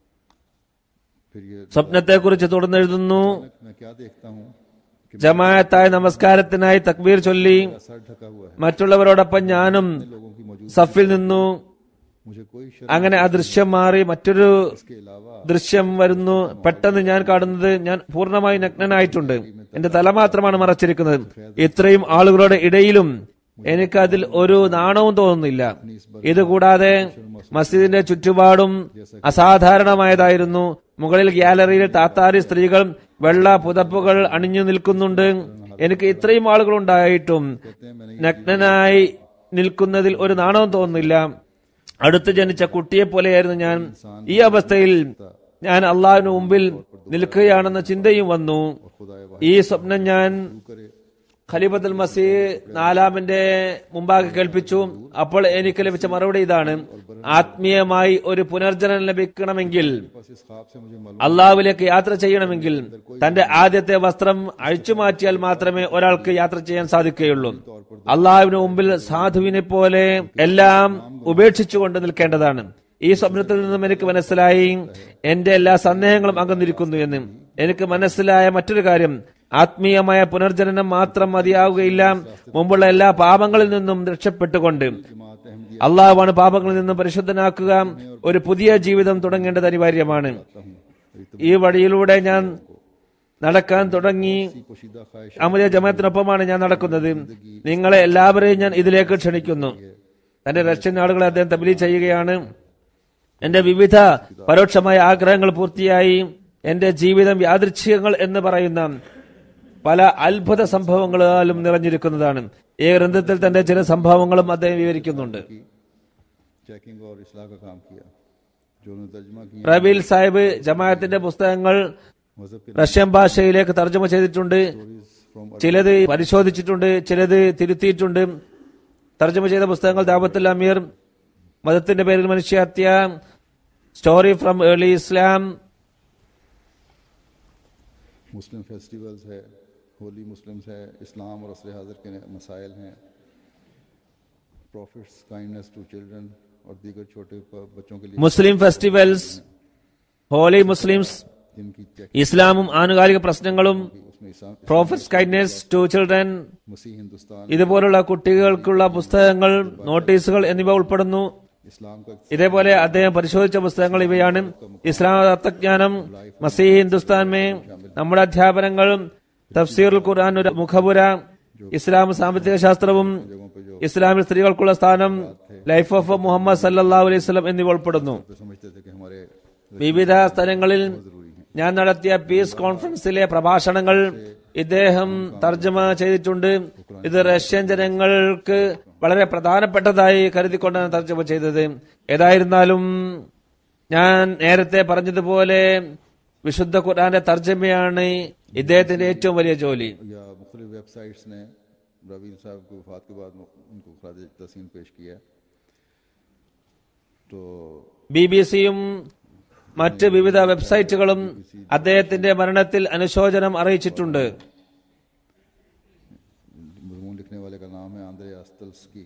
फिर ये സ്വപ്നത്തെക്കുറിച്ച് തുടർന്ന് എഴുതുന്നു मैं क्या देखता हूँ कि ജമാഅത്തായ നമസ്കാരത്തിനായി തക്ബീർ ചൊല്ലി मेरा सर ढका हुआ है മറ്റുള്ളവരോടൊപ്പം ഞാനും लोगों की मौजूद സഫിൽ നിന്നു मुझे कोई शर्म അങ്ങനെ ആ ദൃശ്യം മാറി മറ്റൊരു के अलावा ദൃശ്യം വരുന്നു പെട്ടെന്ന് ഞാൻ കാണുന്നത് ഞാൻ പൂർണ്ണമായി നഗ്നനായിട്ടുണ്ട് എന്റെ തല മാത്രമാണ് മറച്ചിരിക്കുന്നത് ഇത്രയും ആളുകളുടെ ഇടയിലും എനിക്ക് അതിൽ ഒരു നാണവും തോന്നുന്നില്ല ഇതുകൂടാതെ മസ്ജിദിന്റെ ചുറ്റുപാടും അസാധാരണമായതായിരുന്നു മുകളിൽ ഗ്യാലറിയിൽ താത്താരി സ്ത്രീകൾ വെള്ള പുതപ്പുകൾ അണിഞ്ഞു നിൽക്കുന്നുണ്ട് എനിക്ക് ഇത്രയും ആളുകൾ ഉണ്ടായിട്ടും നഗ്നനായി നിൽക്കുന്നതിൽ ഒരു നാണവും തോന്നുന്നില്ല അടുത്ത് ജനിച്ച കുട്ടിയെ പോലെയായിരുന്നു ഞാൻ ഈ അവസ്ഥയിൽ ഞാൻ അള്ളാഹുവിന് മുമ്പിൽ നിൽക്കുകയാണെന്ന ചിന്തയും വന്നു खुदाए ഈ സ്വപ്നം ഞാൻ करे ഖലീഫത്തുൽ മസീഹ് നാലാമിന്റെ മുമ്പാകെ കേൾപ്പിച്ചു അപ്പോൾ എനിക്ക് ലഭിച്ച മറുപടി ഇതാണ് ആത്മീയമായി ഒരു പുനർജനം ലഭിക്കണമെങ്കിൽ बस इस ख्वाब से मुझे मालूम അള്ളാഹുവിലേക്ക് യാത്ര ചെയ്യണമെങ്കിൽ തന്റെ ആദ്യത്തെ വസ്ത്രം അഴിച്ചു മാറ്റിയാൽ മാത്രമേ ഒരാൾക്ക് യാത്ര ചെയ്യാൻ സാധിക്കുകയുള്ളൂ അള്ളാഹുവിന് മുമ്പിൽ സാധുവിനെ പോലെ എല്ലാം ഉപേക്ഷിച്ചുകൊണ്ട് നിൽക്കേണ്ടതാണ് ഈ സ്വപ്നത്തിൽ നിന്നും എനിക്ക് മനസ്സിലായി എന്റെ എല്ലാ സന്ദേഹങ്ങളും അകന്നിരിക്കുന്നു എന്ന് എനിക്ക് മനസ്സിലായ മറ്റൊരു കാര്യം ആത്മീയമായ പുനർജനനം മാത്രം മതിയാവുകയില്ല മുമ്പുള്ള എല്ലാ പാപങ്ങളിൽ നിന്നും രക്ഷപ്പെട്ടുകൊണ്ട് जमात अहमदी അള്ളാഹുവാണ് പാപങ്ങളിൽ നിന്നും പരിശുദ്ധനാക്കുക ഒരു പുതിയ ജീവിതം തുടങ്ങേണ്ടത് അനിവാര്യമാണ് हूँ ഈ വഴിയിലൂടെ ഞാൻ നടക്കാൻ തുടങ്ങി पोशीदा ख्वाहिश അമരിയ ജമാഅത്തിനൊപ്പമാണ് ഞാൻ നടക്കുന്നത് നിങ്ങളെ എല്ലാവരെയും ഞാൻ ഇതിലേക്ക് ക്ഷണിക്കുന്നു തന്റെ റഷ്യൻ ആളുകളെ അദ്ദേഹം തബലി ചെയ്യുകയാണ് എന്റെ വിവിധ പരോക്ഷമായ ആഗ്രഹങ്ങൾ പൂർത്തിയായി എന്റെ ജീവിതം യാദൃച്ഛികങ്ങൾ എന്ന് പറയുന്ന പല അത്ഭുത സംഭവങ്ങളാലും നിറഞ്ഞിരിക്കുന്നതാണ് ഈ ഗ്രന്ഥത്തിൽ തന്റെ ചില സംഭവങ്ങളും അദ്ദേഹം വിവരിക്കുന്നുണ്ട് की चेकिंग और इसलाह का काम किया जो उन्होंने तर्जमा किया റബീൽ സാഹിബ് ജമാഅത്തിന്റെ പുസ്തകങ്ങൾ मजहब के റഷ്യൻ ഭാഷയിലേക്ക് തർജ്ജമ ചെയ്തിട്ടുണ്ട് स्टोरीज फ्रॉम ചിലത് പരിശോധിച്ചിട്ടുണ്ട് ചിലത് തിരുത്തിയിട്ടുണ്ട് തർജ്ജമ ചെയ്ത പുസ്തകങ്ങൾ ദാബത്തുൽ അമീർ മതത്തിന്റെ പേരിൽ മനുഷ്യഹത്യ story from early Islam Muslim festivals है होली मुस्लिम्स है इस्लाम और असर हाजिर के मसाइल हैं प्रॉफिट्स काइंडनेस टू चिल्ड्रन और दीगर छोटे ब- बच्चों के लिए മുസ്ലിം ഫെസ്റ്റിവൽസ് ഹോളി മുസ്ലിംസ് जिनकी चेक ഇസ്ലാമും ആനുകാലിക പ്രശ്നങ്ങളും उसमें Islam prophets kindness to children मसीह हिंदुस्तान ഇതുപോലുള്ള കുട്ടികൾക്കുള്ള പുസ്തകങ്ങൾ നോട്ടീസുകൾ എന്നിവ ഉൾപ്പെടുന്നു इस्लाम का ഇതേപോലെ അദ്ദേഹം പരിശോധിച്ച പുസ്തകങ്ങൾ ഇവയാണ് ഇസ്ലാം തത്വജ്ഞാനം മസീഹ് ഹിന്ദുസ്ഥാൻ മേ നമ്മുടെ അധ്യാപനങ്ങൾ തഫ്സീറുൽ ഖുർആൻ ഒരു മുഖപുര ഇസ്ലാം സാമ്പത്തിക ശാസ്ത്രവും जगहों पे जो ഇസ്ലാമിൽ സ്ത്രീകൾക്കുള്ള സ്ഥാനം ലൈഫ് ഓഫ് മുഹമ്മദ് സല്ലല്ലാഹു അലൈഹി വസല്ലം എന്നിവ ഉൾപ്പെടുന്നു पे समझते थे कि हमारे വിവിധ സ്ഥലങ്ങളിൽ ഞാൻ നടത്തിയ പീസ് കോൺഫറൻസിലെ പ്രഭാഷണങ്ങൾ ഇദ്ദേഹം തർജ്ജമ ചെയ്തിട്ടുണ്ട് ഇത് റഷ്യൻ ജനങ്ങൾക്ക് വളരെ പ്രധാനപ്പെട്ടതായി കരുതിക്കൊണ്ടാണ് തർജ്ജമ ചെയ്തത് ഏതായിരുന്നാലും ഞാൻ നേരത്തെ പറഞ്ഞതുപോലെ വിശുദ്ധ ഖുർആന്റെ തർജ്ജമയാണ് ഇദ്ദേഹത്തിന്റെ ഏറ്റവും വലിയ ജോലി या मुख्तलि वेबसाइट्स ने रवील साहब की वफात के बाद उनको खराज तहसीन पेश किया तो ബി ബി സിയും മറ്റ് വിവിധ വെബ്സൈറ്റുകളും അദ്ദേഹത്തിന്റെ മരണത്തിൽ അനുശോചനം അറിയിച്ചിട്ടുണ്ട് मजमून लिखने वाले का नाम है Andrei Ostalsky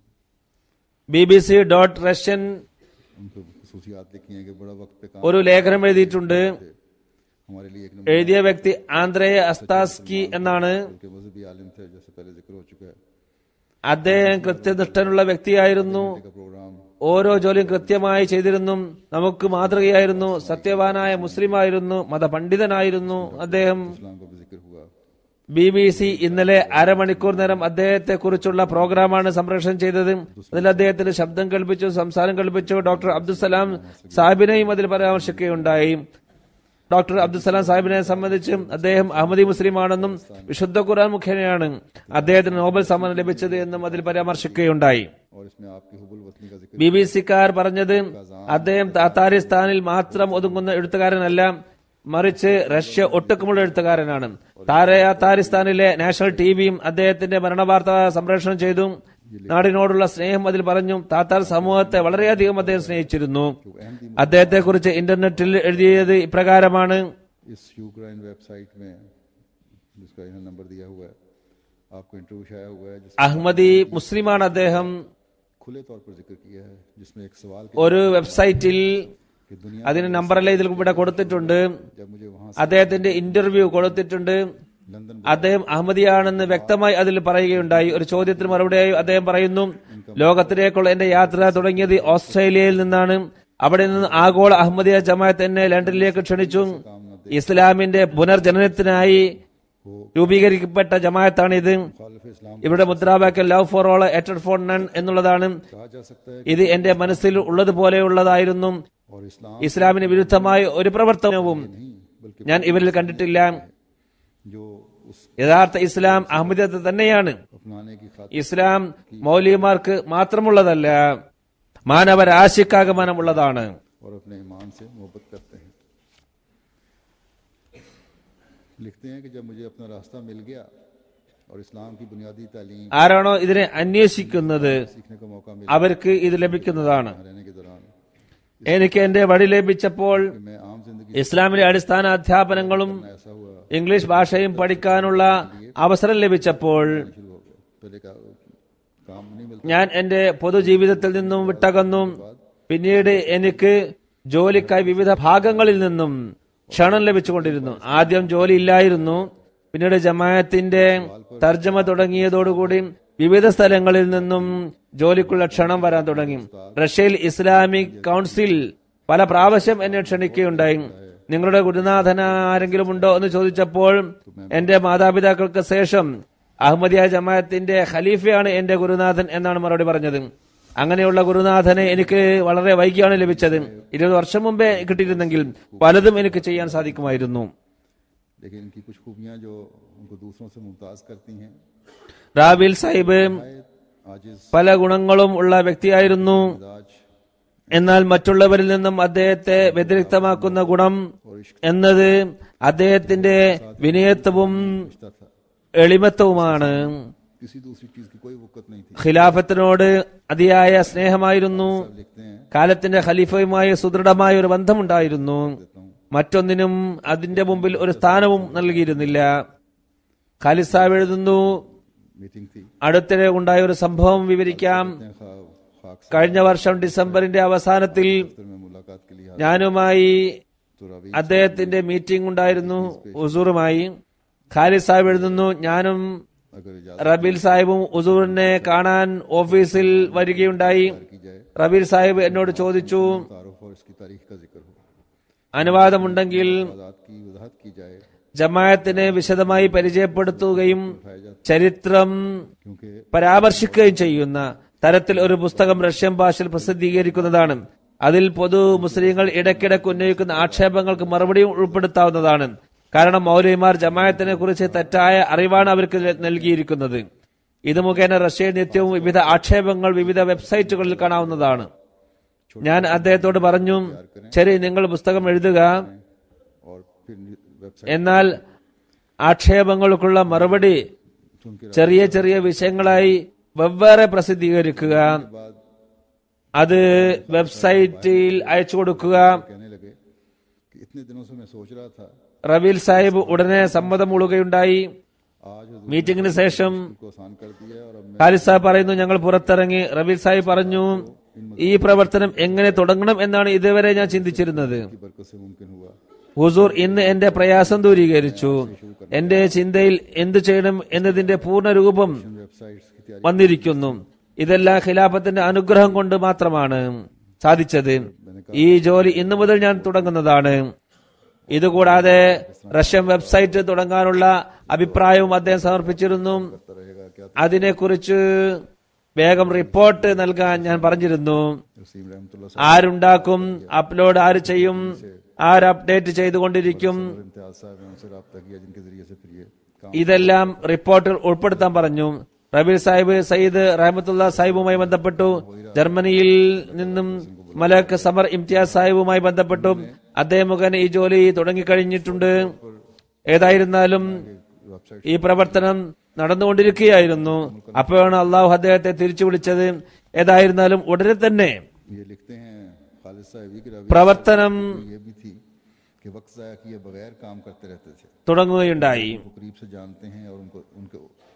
B B C dot Russian उनको खसूसियात लिखी हैं कि बड़ा वक्त पे काम ഒരു ലേഖനം എഴുതിയിട്ടുണ്ട് हमारे लिए एक नंबर എഴുതിയ വ്യക്തി ആന്ത്രേ അസ്താസ്കി എന്നാണ് के मजहबी आलिम थे जैसे पहले जिक्र हो चुका है അദ്ദേഹം കൃത്യനിഷ്ഠനുള്ള വ്യക്തിയായിരുന്നു का प्रोग्राम ഓരോ ജോലിയും കൃത്യമായി ചെയ്തിരുന്നു നമുക്ക് മാതൃകയായിരുന്നു സത്യവാനായ മുസ്ലിമായിരുന്നു മതപണ്ഡിതനായിരുന്നു അദ്ദേഹം इस्लाम का भी जिक्र हुआ ബി ബി സി ഇന്നലെ അരമണിക്കൂർ നേരം അദ്ദേഹത്തെ കുറിച്ചുള്ള പ്രോഗ്രാമാണ് സംപ്രേഷണം ചെയ്തത് അതിൽ അദ്ദേഹത്തിന്റെ ശബ്ദം കേൾപ്പിച്ചു സംസാരം കേൾപ്പിച്ചു ഡോക്ടർ അബ്ദുസലാം സാഹിബിനെയും അതിൽ പരാമർശിക്കുകയുണ്ടായി ഡോക്ടർ അബ്ദുസലാം സാഹിബിനെ സംബന്ധിച്ച് അദ്ദേഹം അഹമ്മദി മുസ്ലിമാണെന്നും വിശുദ്ധ ഖുർആൻ മുഖേനയാണ് അദ്ദേഹത്തിന് നോബൽ സമ്മാനം ലഭിച്ചത് എന്നും അതിൽ പരാമർശിക്കുകയുണ്ടായി और इसमें आपकी हुबुल वतनी का जिक्र ബി ബി സിക്കാർ പറഞ്ഞത് അദ്ദേഹം താത്താരിസ്ഥാനിൽ മാത്രം ഒതുങ്ങുന്ന എഴുത്തുകാരനല്ല മറിച്ച് റഷ്യ ഒട്ടുക്കുമുള്ള എഴുത്തുകാരനാണ് താരയ താരിസ്ഥാനിലെ നാഷണൽ ടിവിയും അദ്ദേഹത്തിന്റെ മരണവാർത്ത സംപ്രേഷണം ചെയ്തു നാടിനോടുള്ള സ്നേഹം അതിൽ പറഞ്ഞു താത്താർ സമൂഹത്തെ വളരെയധികം അദ്ദേഹം സ്നേഹിച്ചിരുന്നു അദ്ദേഹത്തെ കുറിച്ച് ഇന്റർനെറ്റിൽ എഴുതിയത് ഇപ്രകാരമാണ് इस यूक्रेन वेबसाइट में जिसका यहाँ नंबर दिया हुआ है आपको इंटरव्यू शाया हुआ है जिस അഹമ്മദി മുസ്ലിമാണ് അദ്ദേഹം खुले तौर पर जिक्र किया है जिसमें एक सवाल ഒരു വെബ്സൈറ്റിൽ कि दुनिया അതിന് നമ്പറെല്ലാം ഇതിൽ ഇവിടെ കൊടുത്തിട്ടുണ്ട് जब मुझे वहां അദ്ദേഹത്തിന്റെ ഇന്റർവ്യൂ കൊടുത്തിട്ടുണ്ട് लंदन അദ്ദേഹം അഹമ്മദിയാണെന്ന് വ്യക്തമായി അതിൽ പറയുകയുണ്ടായി ഒരു ചോദ്യത്തിന് മറുപടിയായി അദ്ദേഹം പറയുന്നു ലോകത്തിലേക്കുള്ള എന്റെ യാത്ര തുടങ്ങിയത് ഓസ്ട്രേലിയയിൽ നിന്നാണ് അവിടെ നിന്ന് ആഗോള അഹമ്മദിയ ജമാഅത്ത് എന്നെ ലണ്ടനിലേക്ക് ക്ഷണിച്ചു ഇസ്ലാമിന്റെ പുനർജനനത്തിനായി രൂപീകരിക്കപ്പെട്ട ജമാഅത്താണിത് खालिफ इस्लाम ഇവിടെ മുദ്രാവാക്യം ലവ് ഫോർ ഓൾ എറ്റഡ് ഫോർ നൺ എന്നുള്ളതാണ് कहा जा सकता है ഇത് എന്റെ മനസ്സിൽ ഉള്ളതുപോലെയുള്ളതായിരുന്നു और इस्लाम ഇസ്ലാമിന് വിരുദ്ധമായ ഒരു പ്രവർത്തനവും नहीं बल्कि ഞാൻ ഇവരിൽ കണ്ടിട്ടില്ല जो उस യഥാർത്ഥ ഇസ്ലാം അഹമ്മദിയത്ത് തന്നെയാണ് अपनाने की खातिर ഇസ്ലാം മൗലിയമാർക്ക് മാത്രമുള്ളതല്ല മാനവരാശിക്കാഗമനമുള്ളതാണ് और अपने ईमान से मोहब्बत करते हैं लिखते हैं कि जब मुझे अपना रास्ता मिल गया और इस्लाम की बुनियादी तालीम ആരാണോ ഇതിനെ അന്വേഷിക്കുന്നത് सीखने का मौका मिला അവർക്ക് ഇത് ലഭിക്കുന്നതാണ് रहने के दौरान എനിക്ക് എന്റെ വഴി ലഭിച്ചപ്പോൾ कि मैं आम जिंदगी ഇസ്ലാമിലെ അടിസ്ഥാന അധ്യാപനങ്ങളും में ऐसा हुआ ഇംഗ്ലീഷ് ഭാഷയും പഠിക്കാനുള്ള അവസരം ലഭിച്ചപ്പോൾ शुरू हो गया पहले का काम नहीं मिलता ഞാൻ എന്റെ പൊതുജീവിതത്തിൽ നിന്നും വിട്ടകന്നു പിന്നീട് എനിക്ക് ജോലിക്കായി വിവിധ ഭാഗങ്ങളിൽ നിന്നും ക്ഷണം ലഭിച്ചുകൊണ്ടിരുന്നു ആദ്യം ജോലി ഇല്ലായിരുന്നു പിന്നീട് ജമാഅത്തിന്റെ തർജ്ജമ തുടങ്ങിയതോടുകൂടി വിവിധ സ്ഥലങ്ങളിൽ നിന്നും ജോലിക്കുള്ള ക്ഷണം വരാൻ തുടങ്ങി റഷ്യയിൽ ഇസ്ലാമിക് കൗൺസിൽ പല പ്രാവശ്യം എന്നെ ക്ഷണിക്കുകയുണ്ടായി നിങ്ങളുടെ ഗുരുനാഥന ആരെങ്കിലും ഉണ്ടോ എന്ന് ചോദിച്ചപ്പോൾ എന്റെ മാതാപിതാക്കൾക്ക് ശേഷം അഹമ്മദിയ ജമാഅത്തിന്റെ ഖലീഫയാണ് എന്റെ ഗുരുനാഥൻ എന്നാണ് മറുപടി പറഞ്ഞത് അങ്ങനെയുള്ള ഗുരുനാഥനെ എനിക്ക് വളരെ വൈകിയാണ് ലഭിച്ചത് ഇരുപത് വർഷം മുമ്പേ കിട്ടിയിരുന്നെങ്കിൽ പലതും എനിക്ക് ചെയ്യാൻ സാധിക്കുമായിരുന്നു लेकिन इनकी कुछ खूबियां जो उनको दूसरों से मुमताज करती हैं റാബിൽ സാഹിബ് शायद आजिज പല ഗുണങ്ങളും ഉള്ള വ്യക്തിയായിരുന്നു मिजाज എന്നാൽ മറ്റുള്ളവരിൽ നിന്നും അദ്ദേഹത്തെ വ്യതിരിക്തമാക്കുന്ന ഗുണം എന്നത് അദ്ദേഹത്തിന്റെ വിനയത്വവും रिश्ता था എളിമത്വവുമാണ് किसी दूसरी चीज की कोई वक़्त नहीं थी ഖിലാഫത്തിനോട് അതിയായ സ്നേഹമായിരുന്നു सब लिखते हैं കാലത്തിന്റെ ഖലീഫയുമായി സുദൃഢമായ ഒരു ബന്ധമുണ്ടായിരുന്നു देता हूँ മറ്റൊന്നിനും അതിന്റെ മുമ്പിൽ ഒരു സ്ഥാനവും നൽകിയിരുന്നില്ല ഖാലിദ് സാഹിബ് എഴുതുന്നു मीटिंग थी അടുത്തിടെ ഉണ്ടായ ഒരു സംഭവം വിവരിക്കാം खा- खाक से കഴിഞ്ഞ വർഷം ഡിസംബറിന്റെ അവസാനത്തിൽ दफ्तर में मुलाकात के लिए हाजिर ഞാനുമായി तो रवि അദ്ദേഹത്തിന്റെ മീറ്റിംഗ് ഉണ്ടായിരുന്നു ഉസൂറുമായി ഖാലിദ് സാഹിബ് എഴുതുന്നു ഞാനും अगर इजाजत റബീൽ സാഹിബും ഉസൂറിനെ കാണാൻ ഓഫീസിൽ വരികയുണ്ടായി की जाए റബീൽ സാഹിബ് എന്നോട് ചോദിച്ചു तारुफ और इसकी तारीख का जिक्र हो അനുവാദമുണ്ടെങ്കിൽ आजाद की वजाहत की जाए ജമാഅത്തിനെ വിശദമായി പരിചയപ്പെടുത്തുകയും उठाया जाता ചരിത്രം क्योंकि പരാമർശിക്കുകയും ചെയ്യുന്ന തരത്തിൽ ഒരു പുസ്തകം റഷ്യൻ ഭാഷയിൽ പ്രസിദ്ധീകരിക്കുന്നതാണ് അതിൽ പൊതു മുസ്ലിങ്ങൾ ഇടയ്ക്കിടയ്ക്ക് ഉന്നയിക്കുന്ന ആക്ഷേപങ്ങൾക്ക് മറുപടിയും ഉൾപ്പെടുത്താവുന്നതാണ് കാരണം മൗലവിമാർ ജമാഅത്തിനെ കുറിച്ച് തെറ്റായ അറിവാണ് അവർക്ക് നൽകിയിരിക്കുന്നത് ഇത് മുഖേന റഷ്യയിൽ നിത്യവും വിവിധ ആക്ഷേപങ്ങൾ വിവിധ വെബ്സൈറ്റുകളിൽ കാണാവുന്നതാണ് ഞാൻ അദ്ദേഹത്തോട് പറഞ്ഞു ശരി നിങ്ങൾ പുസ്തകം എഴുതുക और फिर वेबसाइट എന്നാൽ ആക്ഷേപങ്ങൾക്കുള്ള മറുപടി सुन के ചെറിയ ചെറിയ വിഷയങ്ങളായി വെവ്വേറെ പ്രസിദ്ധീകരിക്കുക बाद അത് വെബ്സൈറ്റിൽ അയച്ചു കൊടുക്കുക कहने लगे कि इतने दिनों से मैं सोच रहा था റബീൽ സാഹിബ് ഉടനെ സമ്മതം മൂളുകയുണ്ടായി आज हजूर മീറ്റിംഗിന് ശേഷം को आसान कर दिया और अब मैं ഖാലിദ് സാഹിബ് പറയുന്നു ഞങ്ങൾ പുറത്തിറങ്ങി റബീൽ സാഹിബ് പറഞ്ഞു ഈ പ്രവർത്തനം എങ്ങനെ തുടങ്ങണം എന്നാണ് ഇതുവരെ ഞാൻ ചിന്തിച്ചിരുന്നത് की बरकत से मुमकिन हुआ ഹുസൂർ ഇന്ന് എന്റെ പ്രയാസം ദൂരീകരിച്ചു എന്റെ ചിന്തയിൽ എന്തു ചെയ്യണം എന്നതിന്റെ പൂർണ്ണ രൂപം वेबसाइट्स की तैयारी വന്നിരിക്കുന്നു ഇതെല്ലാം ഖിലാഫത്തിന്റെ അനുഗ്രഹം കൊണ്ട് മാത്രമാണ് സാധിച്ചത് ഈ ജോലി ഇന്നു മുതൽ ഞാൻ തുടങ്ങുന്നതാണ് ഇതുകൂടാതെ റഷ്യൻ വെബ്സൈറ്റ് തുടങ്ങാനുള്ള അഭിപ്രായവും അദ്ദേഹം സമർപ്പിച്ചിരുന്നു करता रहेगा क्या അതിനെക്കുറിച്ച് വേഗം റിപ്പോർട്ട് നൽകാൻ ഞാൻ പറഞ്ഞിരുന്നു रसीम रहमतुल्लाह ആരുണ്ടാക്കും അപ്ലോഡ് ആര് ചെയ്യും ആര് അപ്ഡേറ്റ് ചെയ്തുകൊണ്ടിരിക്കും और इम्तियाज साहब ने उनसे रब्ता किया जिनके जरिए से फिर ये काम ഇതെല്ലാം റിപ്പോർട്ടിൽ ഉൾപ്പെടുത്താൻ പറഞ്ഞു റബീൽ സാഹിബ് സയ്യിദ് റഹമത്തുള്ള സാഹിബുമായി ബന്ധപ്പെട്ടു ജർമ്മനിയിൽ നിന്നും മലക് സമർ ഇംതിയാസ് സാഹിബുമായി ബന്ധപ്പെട്ടു അദ്ദേഹം മുഖേന ഈ ജോലി തുടങ്ങിക്കഴിഞ്ഞിട്ടുണ്ട് ഏതായിരുന്നാലും वेबसाइट ഈ പ്രവർത്തനം നടന്നുകൊണ്ടിരിക്കുകയായിരുന്നു അപ്പോഴാണ് അള്ളാഹു അദ്ദേഹത്തെ തിരിച്ചു വിളിച്ചത് ഏതായിരുന്നാലും ഉടനെ തന്നെ ये लिखते हैं खालिद साहब की रवि പ്രവർത്തനം ये भी थी कि वक्त ज़ाया किए बगैर काम करते रहते थे തുടങ്ങുകയുണ്ടായി वो करीब से जानते हैं और उनको उनके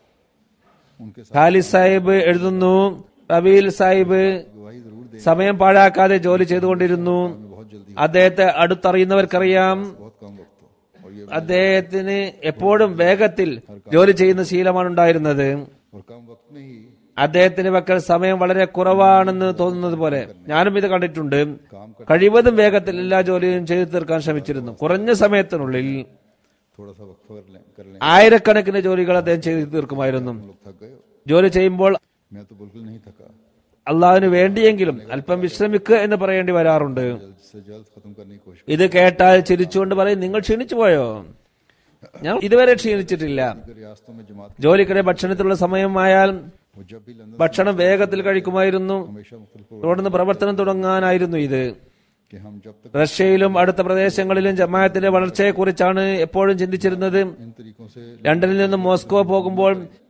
उनके साथ ഖാലിദ് സാഹിബ് എഴുതുന്നു റബീൽ സാഹിബ് गवाही जरूर दें സമയം പാഴാക്കാതെ ജോലി ചെയ്തുകൊണ്ടിരുന്നു हमें बहुत जल्दी അദ്ദേഹത്തെ അടുത്തറിയുന്നവർക്കറിയാം बहुत कम वक्त हो और ये അദ്ദേഹത്തിന് എപ്പോഴും വേഗത്തിൽ ജോലി ചെയ്യുന്ന ശീലമാണ് ഉണ്ടായിരുന്നത് और कम वक्त में ही അദ്ദേഹത്തിന്റെ പക്കൽ സമയം വളരെ കുറവാണെന്ന് തോന്നുന്നത് പോലെ ഞാനും ഇത് കണ്ടിട്ടുണ്ട് काम कर കഴിവതും വേഗത്തിൽ എല്ലാ ജോലിയും ചെയ്തു തീർക്കാൻ ശ്രമിച്ചിരുന്നു കുറഞ്ഞ സമയത്തിനുള്ളിൽ थोड़ा सा वक्त कर लें कर लें ആയിരക്കണക്കിന് ജോലികൾ അദ്ദേഹം ചെയ്തു തീർക്കുമായിരുന്നു हम लोग थक गए हो। ജോലി ചെയ്യുമ്പോൾ मैं तो बिल्कुल नहीं थका അള്ളാഹുവിന് വേണ്ടിയെങ്കിലും അല്പം വിശ്രമിക്കുക എന്ന് പറയേണ്ടി വരാറുണ്ട് जल्द से जल्द खत्म करने की कोशिश ഇത് കേട്ടാൽ ചിരിച്ചുകൊണ്ട് പറയും നിങ്ങൾ ക്ഷീണിച്ചു പോയോ ഞാൻ ഇതുവരെ ക്ഷീണിച്ചിട്ടില്ല कर रियासतों में जमात ജോലിക്കിടെ ഭക്ഷണത്തിലുള്ള സമയമായാൽ वो जब भी लंदन ഭക്ഷണം വേഗത്തിൽ കഴിക്കുമായിരുന്നു हमेशा मुख्तलिफ തുടർന്ന് പ്രവർത്തനം തുടങ്ങാനായിരുന്നു ഇത് कि हम जब तक റഷ്യയിലും അടുത്ത പ്രദേശങ്ങളിലും ജമാഅത്തിന്റെ വളർച്ചയെക്കുറിച്ചാണ് എപ്പോഴും ചിന്തിച്ചിരുന്നത് इन तरीकों से ലണ്ടനിൽ നിന്നും മോസ്കോ പോകുമ്പോൾ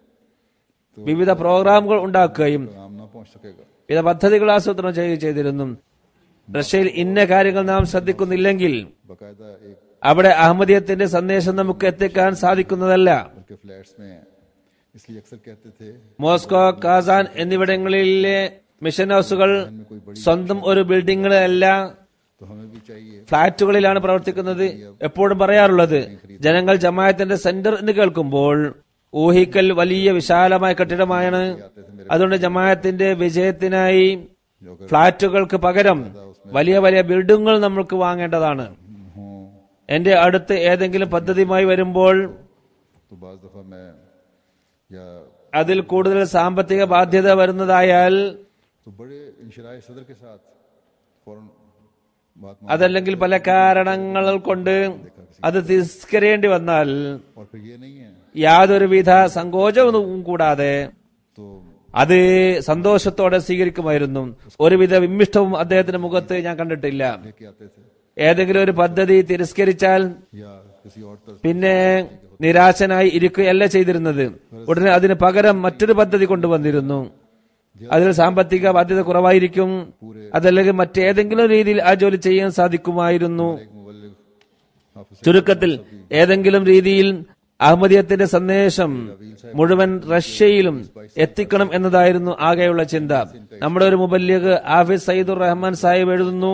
വിവിധ പ്രോഗ്രാമുകൾ ഉണ്ടാക്കുകയും काम ना पहुंच सकेगा വിവിധ പദ്ധതികൾ ആസൂത്രണം ചെയ്യുകയും ചെയ്തിരുന്നു റഷ്യയിൽ ഇന്ന കാര്യങ്ങൾ നാം ശ്രദ്ധിക്കുന്നില്ലെങ്കിൽ बाकायदा एक അവിടെ അഹമ്മദിയത്തിന്റെ സന്ദേശം നമുക്ക് എത്തിക്കാൻ സാധിക്കുന്നതല്ല बल्कि फ्लैट्स में इसलिए अक्सर कहते थे മോസ്കോ കാസാൻ എന്നിവിടങ്ങളിലെ മിഷൻ ഹൗസുകൾ സ്വന്തം ഒരു ബിൽഡിങ്ങുകളല്ല तो हमें भी चाहिए ഫ്ളാറ്റുകളിലാണ് പ്രവർത്തിക്കുന്നത് എപ്പോഴും പറയാറുള്ളത് ജനങ്ങൾ ജമായത്തിന്റെ സെന്റർ എന്ന് കേൾക്കുമ്പോൾ ഊഹിക്കൽ വലിയ വിശാലമായ കെട്ടിടമാണ് അതുകൊണ്ട് ജമായത്തിന്റെ വിജയത്തിനായി जो अगर ഫ്ളാറ്റുകൾക്ക് പകരം വലിയ വലിയ ബിൽഡിങ്ങുകൾ നമ്മൾക്ക് വാങ്ങേണ്ടതാണ് हों എന്റെ അടുത്ത് ഏതെങ്കിലും പദ്ധതിയുമായി വരുമ്പോൾ तो बाज दफा मैं या അതിൽ കൂടുതൽ സാമ്പത്തിക ബാധ്യത വരുന്നതായാൽ तो बड़े इंशराय सदर के साथ फौरन बात मान അതല്ലെങ്കിൽ പല കാരണങ്ങൾ കൊണ്ട് देखा कि അത് തിരസ്കരിയേണ്ടി വന്നാൽ और फिर ये नहीं है യാതൊരുവിധ സങ്കോചവും കൂടാതെ तो അത് സന്തോഷത്തോടെ സ്വീകരിക്കുമായിരുന്നു ഒരുവിധ വിമ്മിഷ്ടവും അദ്ദേഹത്തിന്റെ മുഖത്ത് ഞാൻ കണ്ടിട്ടില്ല लेके आते थे ഏതെങ്കിലും ഒരു പദ്ധതി തിരസ്കരിച്ചാൽ या किसी और तरह പിന്നെ നിരാശനായി ഇരിക്കുകയല്ല ചെയ്തിരുന്നത് ഉടനെ അതിന് പകരം മറ്റൊരു പദ്ധതി കൊണ്ടുവന്നിരുന്നു അതിൽ സാമ്പത്തിക ബാധ്യത കുറവായിരിക്കും അതല്ലെങ്കിൽ മറ്റേതെങ്കിലും രീതിയിൽ ആ ജോലി ചെയ്യാൻ സാധിക്കുമായിരുന്നു एक मुबल्लिग हाफिज ചുരുക്കത്തിൽ ഏതെങ്കിലും രീതിയിൽ അഹമ്മദിയത്തിന്റെ സന്ദേശം മുഴുവൻ റഷ്യയിലും എത്തിക്കണം എന്നതായിരുന്നു ആകെയുള്ള ചിന്ത നമ്മുടെ ഒരു മുബല്യഗ് ആഫിസ് സയ്യിദുർ റഹ്മാൻ സാഹിബ് എഴുതുന്നു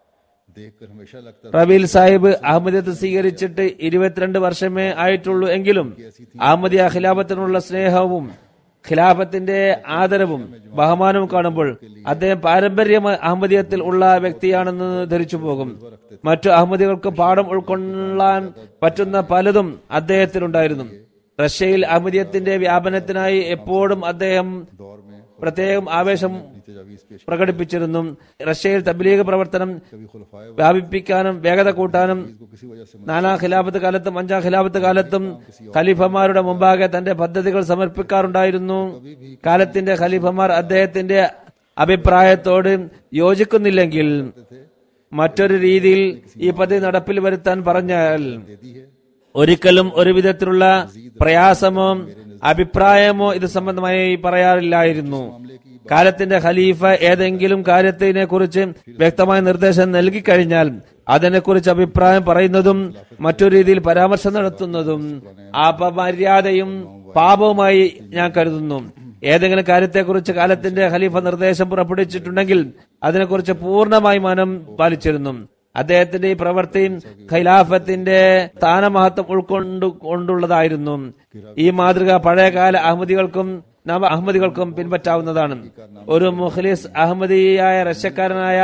देखकर हमेशा लगता റബീൽ സാഹിബ് അഹമ്മദിയത്ത് സ്വീകരിച്ചിട്ട് ഇരുപത്തിരണ്ട് വർഷമേ ആയിട്ടുള്ളൂ എങ്കിലും അഹമ്മദിയ ഖിലാഫത്തിനുള്ള സ്നേഹവും ഖിലാഫത്തിന്റെ ആദരവും ബഹുമാനവും കാണുമ്പോൾ അദ്ദേഹം പാരമ്പര്യ അഹമ്മദിയത്തിൽ ഉള്ള വ്യക്തിയാണെന്ന് ധരിച്ചു പോകും മറ്റു അഹമ്മദികൾക്ക് പാഠം ഉൾക്കൊള്ളാൻ പറ്റുന്ന പലതും അദ്ദേഹത്തിലുണ്ടായിരുന്നു റഷ്യയിൽ അഹമ്മദിയത്തിന്റെ വ്യാപനത്തിനായി എപ്പോഴും അദ്ദേഹം दौर में പ്രത്യേകം ആവേശം तजावीज पेश പ്രകടിപ്പിച്ചിരുന്നു റഷ്യയിൽ തബ്ലീഗ് പ്രവർത്തനം कभी खुलफाए വ്യാപിപ്പിക്കാനും വേഗത കൂട്ടാനും को किसी वजह से നാലാം ഖിലാഫത്ത് കാലത്തും അഞ്ചാം ഖിലാഫത്ത് കാലത്തും ഖലീഫമാരുടെ മുമ്പാകെ തന്റെ പദ്ധതികൾ സമർപ്പിക്കാറുണ്ടായിരുന്നു കാലത്തിന്റെ ഖലീഫമാർ അദ്ദേഹത്തിന്റെ അഭിപ്രായത്തോട് യോജിക്കുന്നില്ലെങ്കിൽ മറ്റൊരു രീതിയിൽ ഈ പദ്ധതി നടപ്പിൽ വരുത്താൻ പറഞ്ഞാൽ दे दी है ഒരിക്കലും ഒരു വിധത്തിലുള്ള പ്രയാസമോ അഭിപ്രായമോ ഇത് സംബന്ധമായി പറയാറില്ലായിരുന്നു കാലത്തിന്റെ ഖലീഫ ഏതെങ്കിലും കാര്യത്തിനെ കുറിച്ച് വ്യക്തമായ നിർദ്ദേശം നൽകിക്കഴിഞ്ഞാൽ അതിനെക്കുറിച്ച് അഭിപ്രായം പറയുന്നതും മറ്റൊരു രീതിയിൽ പരാമർശം നടത്തുന്നതും അപമര്യാദയും പാപവുമായി ഞാൻ കരുതുന്നു ഏതെങ്കിലും കാര്യത്തെക്കുറിച്ച് കാലത്തിന്റെ ഖലീഫ നിർദ്ദേശം പുറപ്പെടുവിച്ചിട്ടുണ്ടെങ്കിൽ അതിനെക്കുറിച്ച് പൂർണ്ണമായി മനം പാലിച്ചിരുന്നു അദ്ദേഹത്തിന്റെ ഈ പ്രവൃത്തി ഖിലാഫത്തിന്റെ സ്ഥാനമഹത്വം ഉൾക്കൊണ്ടു കൊണ്ടുള്ളതായിരുന്നു ഈ മാതൃക പഴയകാല അഹമ്മദികൾക്കും നവ അഹമ്മദികൾക്കും പിൻപറ്റാവുന്നതാണ് ഒരു മുഖ്ലിസ് അഹമ്മദിയായ റഷ്യക്കാരനായ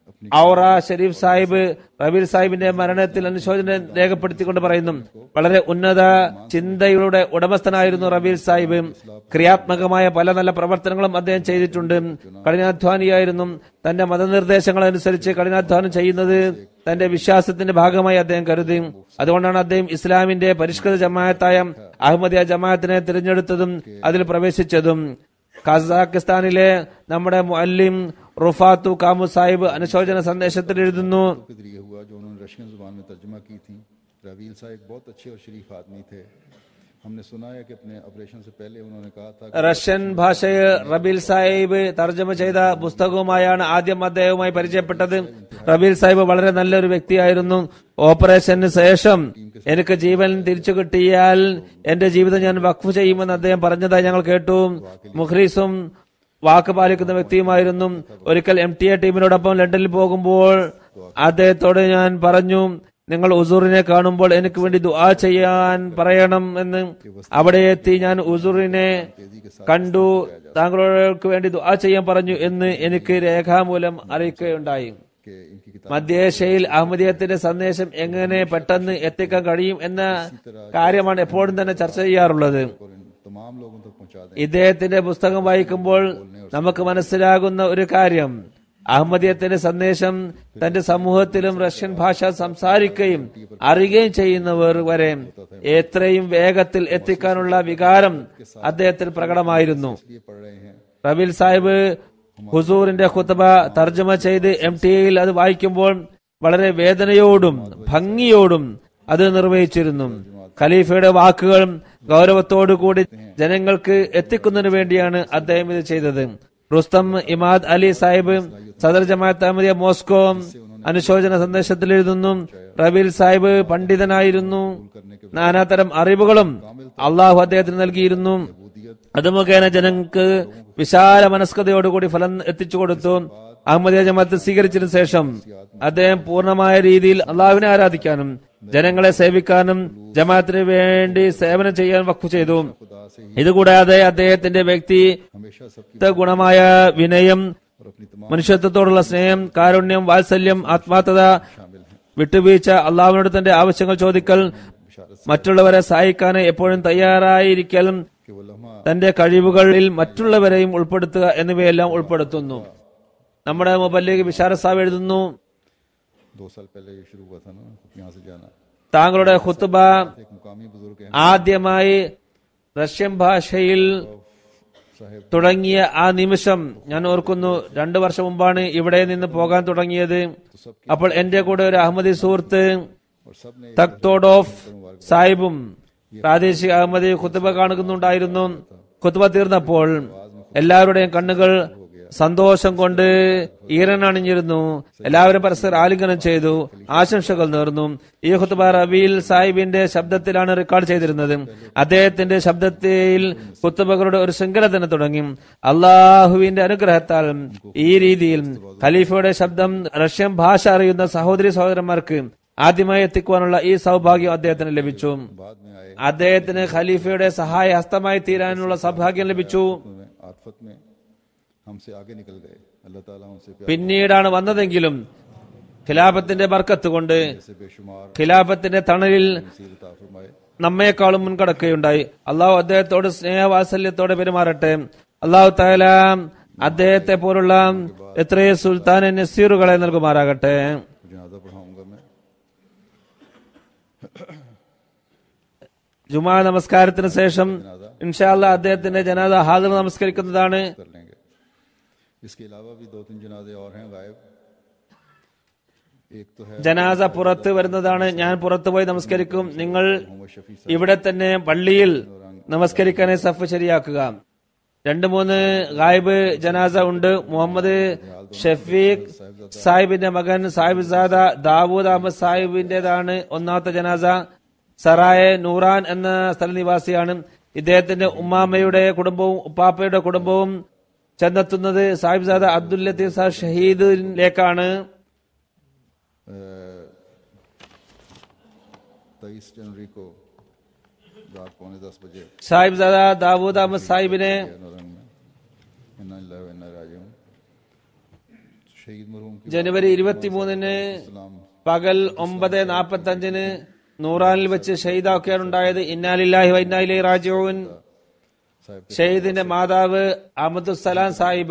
ഔറ ഷരീഫ് സാഹിബ് റബീൽ സാഹിബിന്റെ മരണത്തിൽ അനുശോചനം രേഖപ്പെടുത്തിക്കൊണ്ട് പറയുന്നു വളരെ ഉന്നത ചിന്തയുടെ ഉടമസ്ഥനായിരുന്നു റബീൽ സാഹിബ് ക്രിയാത്മകമായ പല നല്ല പ്രവർത്തനങ്ങളും അദ്ദേഹം ചെയ്തിട്ടുണ്ട് കഠിനാധ്വാനിയായിരുന്നു തന്റെ മതനിർദ്ദേശങ്ങൾ അനുസരിച്ച് കഠിനാധ്വാനം ചെയ്യുന്നത് തന്റെ വിശ്വാസത്തിന്റെ ഭാഗമായി അദ്ദേഹം കരുതി അതുകൊണ്ടാണ് അദ്ദേഹം ഇസ്ലാമിന്റെ പരിഷ്കൃത ജമാഅത്തായ അഹമ്മദിയ ജമാഅത്തിനെ തിരഞ്ഞെടുത്തതും അതിൽ പ്രവേശിച്ചതും കസാക്കിസ്ഥാനിലെ നമ്മുടെ മുഅല്ലിം റുഫാത്തു കാമു സാഹിബ് അനുശോചന സന്ദേശത്തിൽ എഴുതുന്നു के जरिए हुआ जो उन्होंने रशियन जुबान में तर्जुमा की थी रवील साहब एक बहुत अच्छे और शरीफ आदमी थे हमने सुना है कि अपने ऑपरेशन से पहले उन्होंने कहा था कि റഷ്യൻ ഭാഷയിൽ റബീൽ സാഹിബ് തർജ്ജമ ചെയ്ത പുസ്തകവുമായാണ് ആദ്യം അദ്ദേഹവുമായി പരിചയപ്പെട്ടത് റബീൽ സാഹിബ് വളരെ നല്ലൊരു വ്യക്തിയായിരുന്നു ഓപ്പറേഷന് ശേഷം എനിക്ക് ജീവൻ തിരിച്ചു കിട്ടിയാൽ എന്റെ ജീവിതം ഞാൻ വഖഫ് ചെയ്യുമെന്ന് അദ്ദേഹം പറഞ്ഞതായി ഞങ്ങൾ കേട്ടു മുഖ്ലീസും വാക്ക് പാലിക്കുന്ന വ്യക്തിയുമായിരുന്നു ഒരിക്കൽ എം ടി എ ടീമിനോടൊപ്പം ലണ്ടനിൽ പോകുമ്പോൾ അദ്ദേഹത്തോട് ഞാൻ പറഞ്ഞു നിങ്ങൾ ഉസൂറിനെ കാണുമ്പോൾ എനിക്ക് വേണ്ടി ദുആ ചെയ്യാൻ പറയണം എന്ന് അവിടെ എത്തി ഞാൻ ഉസൂറിനെ കണ്ടു താങ്കൾക്ക് വേണ്ടി ദുആ ചെയ്യാൻ പറഞ്ഞു എന്ന് എനിക്ക് രേഖാമൂലം അറിയിക്കുകയുണ്ടായി कि इनकी किताब മധ്യേഷ്യയിൽ അഹമ്മദിയത്തിന്റെ സന്ദേശം എങ്ങനെ പെട്ടെന്ന് എത്തിക്കാൻ കഴിയും എന്ന കാര്യമാണ് എപ്പോഴും തന്നെ ചർച്ച ചെയ്യാറുള്ളത് और इन तमाम लोगों तक पहुंचा दें ഇദ്ദേഹത്തിന്റെ പുസ്തകം വായിക്കുമ്പോൾ നമുക്ക് മനസ്സിലാകുന്ന ഒരു കാര്യം അഹമ്മദിയത്തിന്റെ സന്ദേശം തന്റെ സമൂഹത്തിലും റഷ്യൻ ഭാഷ സംസാരിക്കുകയും അറിയുകയും ചെയ്യുന്നവർ വരെ എത്രയും വേഗത്തിൽ എത്തിക്കാനുള്ള വികാരം അദ്ദേഹത്തിൽ പ്രകടമായിരുന്നു ये पढ़ रहे हैं റബീൽ സാഹിബ് ഹുസൂറിന്റെ ഖുത്തബ തർജ്ജമ ചെയ്ത് എം ടി എയിൽ അത് വായിക്കുമ്പോൾ വളരെ വേദനയോടും ഭംഗിയോടും അത് നിർവഹിച്ചിരുന്നു ഖലീഫയുടെ വാക്കുകൾ ഗൗരവത്തോടുകൂടി ജനങ്ങൾക്ക് എത്തിക്കുന്നതിന് വേണ്ടിയാണ് അദ്ദേഹം ഇത് ചെയ്തത് Rustam Imad Ali Sahib Sadr Jamaat Ahmadiyya Moscow അനുശോചന സന്ദേശത്തിൽ എഴുതുന്നു റബീൽ സാഹിബ് പണ്ഡിതനായിരുന്നു നാനാതരം അറിവുകളും അള്ളാഹു അദ്ദേഹത്തിന് നൽകിയിരുന്നു അത് മുഖേന ജനങ്ങൾക്ക് വിശാല മനസ്കതയോടുകൂടി ഫലം എത്തിച്ചു കൊടുത്തു അഹമ്മദിയ ജമാഅത്ത് സ്വീകരിച്ചതിനു ശേഷം അദ്ദേഹം പൂർണ്ണമായ രീതിയിൽ അള്ളാഹുവിനെ ആരാധിക്കാനും ജനങ്ങളെ സേവിക്കാനും ജമാഅത്തിന് വേണ്ടി സേവനം ചെയ്യാൻ വഖഫ് ചെയ്തു खुदा से ही ഇതുകൂടാതെ അദ്ദേഹത്തിന്റെ വ്യക്തി हमेशा सबकी ഗുണമായ വിനയം और अपनी तमाम മനുഷ്യത്വത്തോടുള്ള സ്നേഹം കാരുണ്യം വാത്സല്യം ആത്മാർത്ഥത शामिल हैं വിട്ടുവീഴ്ച അള്ളാഹുവിനോട് തന്റെ ആവശ്യങ്ങൾ ചോദിക്കൽ മറ്റുള്ളവരെ സഹായിക്കാൻ എപ്പോഴും തയ്യാറായിരിക്കലും कि वो लम्हा തന്റെ കഴിവുകളിൽ മറ്റുള്ളവരെയും ഉൾപ്പെടുത്തുക എന്നിവയെല്ലാം ഉൾപ്പെടുത്തുന്നു നമ്മുടെ മുബല്ലിഗ് വിശാര സാബ് എഴുതുന്നു दो साल पहले ये शुरू हुआ था ना यहाँ से जाना താങ്കളുടെ ഖുത്തുബ एक मुकामी बुजुर्ग हैं ആദ്യമായി റഷ്യൻ ഭാഷയിൽ साहेब തുടങ്ങിയ ആ നിമിഷം ഞാൻ ഓർക്കുന്നു രണ്ടു വർഷം മുമ്പാണ് ഇവിടെ നിന്ന് പോകാൻ തുടങ്ങിയത് അപ്പോൾ എന്റെ കൂടെ ഒരു അഹമ്മദി സുഹൃത്ത് और सब ने തക്തോഡോഫ് സാഹിബും പ്രാദേശിക അഹമ്മദി ഖുത്തുബ കാണുന്നുണ്ടായിരുന്നു ഖുത്തുബ തീർന്നപ്പോൾ എല്ലാവരുടെയും കണ്ണുകൾ സന്തോഷം കൊണ്ട് ഈറനണിഞ്ഞിരുന്നു എല്ലാവരും പരസ്പരം ആലിംഗനം ചെയ്തു ആശംസകൾ നേർന്നു ഈ ഖുത്തുബ റബീൽ സാഹിബിന്റെ ശബ്ദത്തിലാണ് റെക്കോർഡ് ചെയ്തിരുന്നത് അദ്ദേഹത്തിന്റെ ശബ്ദത്തിൽ ഖുത്തുബകളുടെ ഒരു ശൃംഖല തന്നെ തുടങ്ങി അള്ളാഹുവിന്റെ അനുഗ്രഹത്താൽ ഈ രീതിയിൽ ഖലീഫയുടെ ശബ്ദം റഷ്യൻ ഭാഷ അറിയുന്ന സഹോദരി സഹോദരന്മാർക്ക് ആദ്യമായി എത്തിക്കുവാനുള്ള ഈ സൗഭാഗ്യം അദ്ദേഹത്തിന് ലഭിച്ചു बाद में आए അദ്ദേഹത്തിന് ഖലീഫയുടെ സഹായ ഹസ്തമായി തീരാനുള്ള സൗഭാഗ്യം ലഭിച്ചു में आफत में हमसे आगे निकल गए अल्लाह ताला उनसे प्यार പിന്നീടാണ് വന്നതെങ്കിലും ഖിലാഫത്തിന്റെ ബർക്കത്ത് കൊണ്ട് से बेशुमार ഖിലാഫത്തിന്റെ തണലിൽ नसीर अता फरमाए നമ്മെക്കാളും മുൻകടക്കുകയുണ്ടായി അള്ളാഹു അദ്ദേഹത്തോട് സ്നേഹവാത്സല്യത്തോടെ പെരുമാറട്ടെ അള്ളാഹു താല അദ്ദേഹത്തെ പോലുള്ള എത്രയോ സുൽത്താൻ നസീറുകളെ നൽകുമാറാകട്ടെ जनाजा पढ़ाऊंगा मैं ജുമാ നമസ്കാരത്തിന് ശേഷം ഇൻഷാല്ല അദ്ദേഹത്തിന്റെ ജനാദ ഹാജർ നമസ്കരിക്കുന്നതാണ് कर लेंगे इसके अलावा भी दो तीन जनाजे और हैं गायब एक तो है ജനാസ പുറത്ത് വരുന്നതാണ് ഞാൻ പുറത്തു പോയി നമസ്കരിക്കും നിങ്ങൾ मोहम्मद शफी ഇവിടെ തന്നെ പള്ളിയിൽ നമസ്കരിക്കാനെ സഫ് ശരിയാക്കുക രണ്ട് മൂന്ന് ഗായിബ് ജനാസ ഉണ്ട് മുഹമ്മദ് ഷഫീഖ് സാഹിബിന്റെ മകൻ സാഹിബ് സാദ ദാവൂദ് അഹമ്മദ് സാഹിബിന്റേതാണ് ഒന്നാമത്തെ ജനാസ സറായ നൂറാൻ എന്ന സ്ഥല നിവാസിയാണ് ഇദ്ദേഹത്തിന്റെ ഉമ്മാമ്മയുടെ കുടുംബവും ഉപ്പാപ്പയുടെ കുടുംബവും ചെന്നെത്തുന്നത് സാഹിബ് സാദ അബ്ദുൽ ലത്തീഫ് സാഹ് ഷഹീദിലേക്കാണ് तेईस जनवरी को रात पौने दस बजे സാഹിബ് സാദ ദാവൂദ് അഹമ്മദ് സാഹിബിനെ रंग में इन्ना लिल्लाहि व इन्ना राजिऊन शहीद मरहूम की ജനുവരി ഇരുപത്തിമൂന്നിന് इस्लाम പകൽ ഒമ്പത് നാൽപ്പത്തി അഞ്ചിന് നൂറാനിൽ വെച്ച് ഷഹീദാക്കുകയാണ് ഉണ്ടായത് ഇന്നാലില്ലാഹി വൈനാലി റാജുൻ साहब ഷഹീദിന്റെ മാതാവ് അബ്ദുസലാം സാഹിബ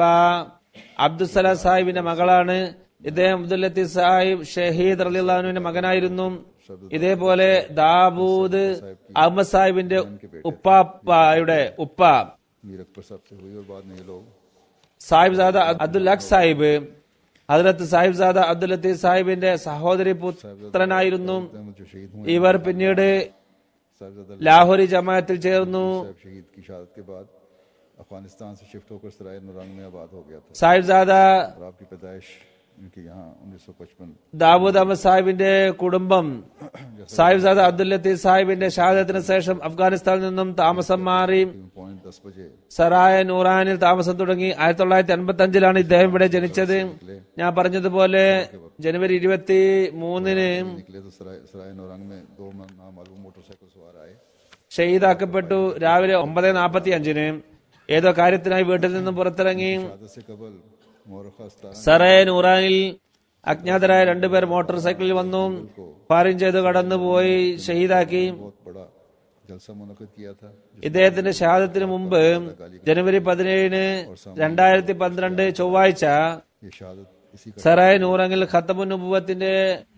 അബ്ദുസലാം സാഹിബിന്റെ മകളാണ് ഇദ്ദേഹം അബ്ദുൽ ലത്തീഫ് സാഹിബ് ഷഹീദ് റലിന്റെ മകനായിരുന്നു ഇതേപോലെ ദാബൂദ് അഹമ്മദ് സാഹിബിന്റെ ഉപ്പാപ്പയുടെ ഉപ്പ मीर अकबर साहब से हुई और बाद में ये लोग സാഹിബ് സാദ അബ്ദുൽ ഹക് സാഹിബ് ഹജറത്ത് സാഹിബ് സാദ അബ്ദുൽ ലത്തീഫ് സാഹിബിന്റെ സഹോദരി പുത്രനായിരുന്നു अहमद जो शहीद हुए ഇവർ പിന്നീട് साहिबजादा ലാഹോരി ജമാഅത്തിൽ ചേർന്നു साहब शहीद की शहादत के बाद अफगानिस्तान से शिफ्ट होकर सराय नुरंग में आबाद हो गया था സാഹിബ് സാദ और आपकी पैदाइश इनकी यहाँ उन्नीस सौ पचपन ദാവൂദ് അഹമ്മദ് സാഹിബിന്റെ കുടുംബം സാഹിബ് സാദ അബ്ദുൽ ലത്തീഫ് സാഹിബിന്റെ ഷഹാദത്തിന് ശേഷം അഫ്ഗാനിസ്ഥാനിൽ നിന്നും താമസം മാറി पौने दस बजे സറായ നൂറാനിൽ താമസം തുടങ്ങി ആയിരത്തി തൊള്ളായിരത്തി അൻപത്തി അഞ്ചിലാണ് ഇദ്ദേഹം ഇവിടെ ജനിച്ചത് ഞാൻ പറഞ്ഞതുപോലെ ജനുവരി ഇരുപത്തി മൂന്നിന് निकले तो सराय सराय नौरंग में दो नामालूम मोटरसाइकिल सवार आए ഷഹീദാക്കപ്പെട്ടു രാവിലെ ഒമ്പത് നാൽപ്പത്തി അഞ്ചിന് ഏതോ കാര്യത്തിനായി വീട്ടിൽ നിന്നും പുറത്തിറങ്ങി शहादत से कबल मोरखा अस्ताना സറേ നൂറാനിൽ അജ്ഞാതരായ രണ്ടുപേർ മോട്ടോർ സൈക്കിളിൽ വന്നു ഫാറിൻ ചെയ്തു കടന്നുപോയി ഷഹീദാക്കി बहुत बड़ा जलसा मुनद किया था ഇദ്ദേഹത്തിന്റെ ഷഹാദത്തിന് മുമ്പ് ജനുവരി പതിനേഴിന് രണ്ടായിരത്തി പന്ത്രണ്ട് ചൊവ്വാഴ്ച ये शहादत इसी का സറായ നൂറങ്ങിൽ ഖത്തമുന്നുഭവത്തിന്റെ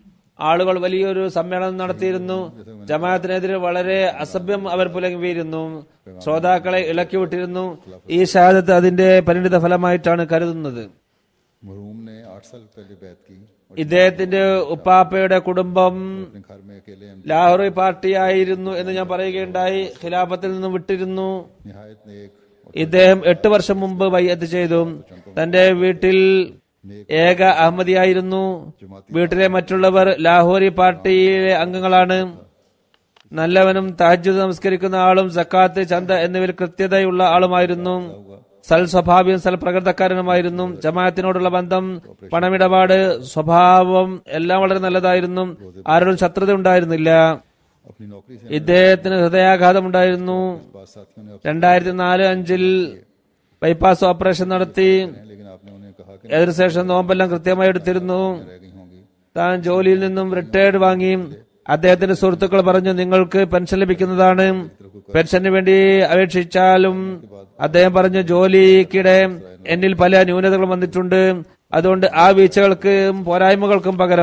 ആളുകൾ വലിയൊരു സമ്മേളനം നടത്തിയിരുന്നു ജമാഅത്തിനെതിരെ വളരെ അസഭ്യം അവർ പുലങ്ങിയിരുന്നു ശ്രോതാക്കളെ ഇളക്കി വിട്ടിരുന്നു ഈ ഷഹാദത്ത് അതിന്റെ പരിണിത ഫലമായിട്ടാണ് കരുതുന്നത് मरहूम ने आठ साल पहले बैत की और ഇദ്ദേഹത്തിന്റെ ഉപ്പാപ്പയുടെ കുടുംബം अपने घर में अकेले हम ലാഹോറി പാർട്ടിയായിരുന്നു എന്ന് ഞാൻ പറയുകയുണ്ടായി ഖിലാഫത്തിൽ നിന്ന് വിട്ടിരുന്നു निहायत नेक और ഇദ്ദേഹം എട്ട് വർഷം മുമ്പ് വയ്യത്ത് ചെയ്തു തന്റെ വീട്ടിൽ ഏക അഹമ്മദിയായിരുന്നു വീട്ടിലെ മറ്റുള്ളവർ ലാഹോറി പാർട്ടിയിലെ അംഗങ്ങളാണ് നല്ലവനും താജ്ജുദ് നമസ്കരിക്കുന്ന ആളും സക്കാത്ത് ചന്ത എന്നിവയിൽ കൃത്യതയുള്ള ആളുമായിരുന്നു സൽ സ്വഭാവിയും സൽ പ്രകൃതക്കാരനുമായിരുന്നു ജമാഅത്തിനോടുള്ള ബന്ധം പണമിടപാട് സ്വഭാവം എല്ലാം വളരെ നല്ലതായിരുന്നു ആരോടും ശത്രുത ഉണ്ടായിരുന്നില്ല अपनी नौकरी से ഇദ്ദേഹത്തിന് ഹൃദയാഘാതം ഉണ്ടായിരുന്നു बाद साथियों ने രണ്ടായിരത്തി നാല് അഞ്ചിൽ ബൈപ്പാസ് ഓപ്പറേഷൻ നടത്തി अपने लेकिन आपने उन्हें कहा कि അതിനുശേഷം നോമ്പെല്ലാം കൃത്യമായി എടുത്തിരുന്നു रह गई होंगी താൻ ജോലിയിൽ നിന്നും റിട്ടയർഡ് വാങ്ങി അദ്ദേഹത്തിന്റെ സുഹൃത്തുക്കൾ പറഞ്ഞു നിങ്ങൾക്ക് പെൻഷൻ ലഭിക്കുന്നതാണ് പെൻഷന് വേണ്ടി അപേക്ഷിച്ചാലും അദ്ദേഹം പറഞ്ഞു ജോലിക്കിടെ എന്നിൽ പല ന്യൂനതകളും വന്നിട്ടുണ്ട് അതുകൊണ്ട് ആ വീഴ്ചകൾക്കും പോരായ്മകൾക്കും പകരം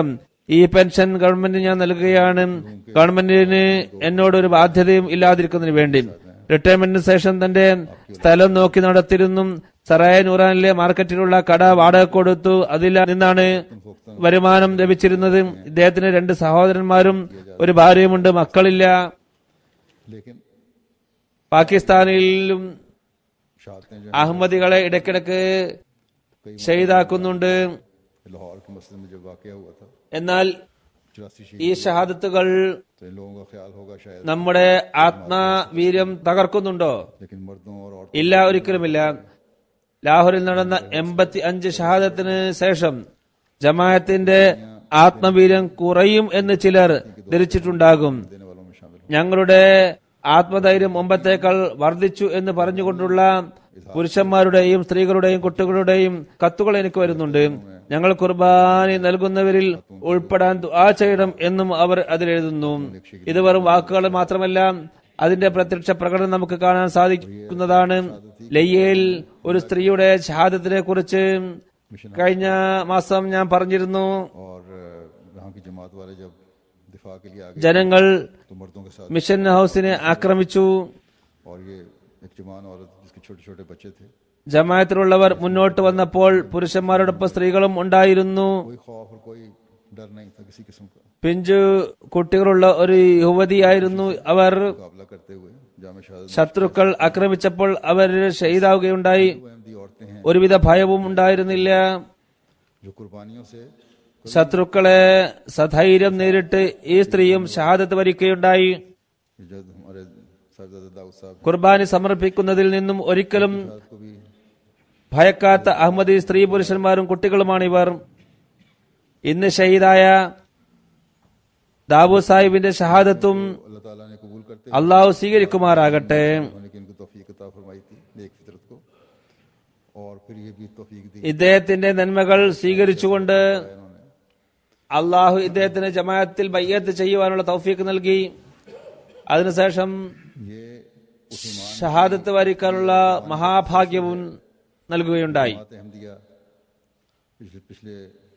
ഈ പെൻഷൻ ഗവൺമെന്റിന് ഞാൻ നൽകുകയാണ് ഗവൺമെന്റിന് എന്നോട് ഒരു ബാധ്യതയും ഇല്ലാതിരിക്കുന്നതിന് വേണ്ടി റിട്ടയർമെന്റിന് ശേഷം തന്റെ സ്ഥലം നോക്കി നടത്തിരുന്നു സറായ നൂറാനിലെ മാർക്കറ്റിലുള്ള കട വാടക കൊടുത്തു അതിൽ നിന്നാണ് വരുമാനം ലഭിച്ചിരുന്നത് ഇദ്ദേഹത്തിന് രണ്ട് സഹോദരന്മാരും ഒരു ഭാര്യയുമുണ്ട് മക്കളില്ല लेकिन പാകിസ്ഥാനിലും शहादतें जो അഹമ്മദികളെ ഇടയ്ക്കിടയ്ക്ക് ഷെയ്ദാക്കുന്നുണ്ട് हैं, लाहौर के मसले में जो वाक़ हुआ था എന്നാൽ चौरासी ഈ ഷഹാദത്തുകൾ तो इन लोगों का ख्याल होगा शायद നമ്മുടെ ആത്മാവീര്യം തകർക്കുന്നുണ്ടോ लेकिन मर्दों और औरतों ഇല്ല ഒരിക്കലുമില്ല ലാഹോറിൽ നടന്ന എൺപത്തി അഞ്ച് ഷഹാദത്തിന് ശേഷം ജമാഅത്തിന്റെ ആത്മവീര്യം കുറയും എന്ന് ചിലർ ധരിച്ചിട്ടുണ്ടാകും देने वालों में शामिल ഞങ്ങളുടെ ആത്മധൈര്യം മുമ്പത്തേക്കാൾ വർദ്ധിച്ചു എന്ന് പറഞ്ഞുകൊണ്ടുള്ള പുരുഷന്മാരുടെയും സ്ത്രീകളുടെയും കുട്ടികളുടെയും കത്തുകൾ എനിക്ക് വരുന്നുണ്ട് ഞങ്ങൾ കുർബാനി നൽകുന്നവരിൽ ഉൾപ്പെടാൻ ദുആ ചെയ്യണം എന്നും അവർ അതിലെഴുതുന്നു ഇത് വെറും വാക്കുകൾ മാത്രമല്ല അതിന്റെ പ്രത്യക്ഷ പ്രകടനം നമുക്ക് കാണാൻ സാധിക്കുന്നതാണ് ലയ്യയിൽ ഒരു സ്ത്രീയുടെ ഷഹാദത്തിനെ കുറിച്ച് കഴിഞ്ഞ മാസം ഞാൻ പറഞ്ഞിരുന്നു और अ, यहाँ की जमात वाले जब दिफा के लिए आगे ജനങ്ങൾ तो मर्दों के साथ മിഷൻ ഹൌസിനെ ആക്രമിച്ചു और ये एक जवान औरत जिसके छोटे छोटे बच्चे थे ജമായത്തിലുള്ളവർ മുന്നോട്ട് വന്നപ്പോൾ പുരുഷന്മാരോടൊപ്പം സ്ത്രീകളും ഉണ്ടായിരുന്നു कोई खौफ और कोई डर नहीं था किसी किस्म का പിഞ്ചു കുട്ടികളുള്ള ഒരു യുവതിയായിരുന്നു അവർ मुकाबला करते हुए जाम शहादत ശത്രുക്കൾ ആക്രമിച്ചപ്പോൾ അവർ ഷഹീദാവുകയുണ്ടായി में अहमदी औरतें हैं ഒരുവിധ ഭയവും ഉണ്ടായിരുന്നില്ല जो कुर्बानियों से ശത്രുക്കളെ സധൈര്യം നേരിട്ട് ഈ സ്ത്രീയും ഷഹാദത്ത് വരിക്കുകയുണ്ടായി जब हमारे साहबजादा दाऊद साहब കുർബാനി സമർപ്പിക്കുന്നതിൽ നിന്നും ഒരിക്കലും साहब को भी ഭയക്കാത്ത അഹമ്മദി സ്ത്രീ പുരുഷന്മാരും കുട്ടികളുമാണ് ഇവർ ഇന്ന് ഷഹീദായ ദാബു സാഹിബിന്റെ ഷഹാദത്തും अल्लाह ताला ने कबूल करते അള്ളാഹു സ്വീകരിക്കുമാറാകട്ടെ होने की इनको तौफीक अता फरमाई थी नेक फितरत को और फिर ये भी तौफीक दी ഇദ്ദേഹത്തിന്റെ നന്മകൾ സ്വീകരിച്ചുകൊണ്ട് इन्होंने അള്ളാഹു ഇദ്ദേഹത്തിന് ജമാഅത്തിൽ ബയ്യത്ത് ചെയ്യുവാനുള്ള തൗഫീക്ക് നൽകി അതിനുശേഷം ये उस ईमान ഷഹാദത്ത് വരിക്കാനുള്ള മഹാഭാഗ്യവും നൽകുകയുണ്ടായി बात अहमदिया पिछले पिछले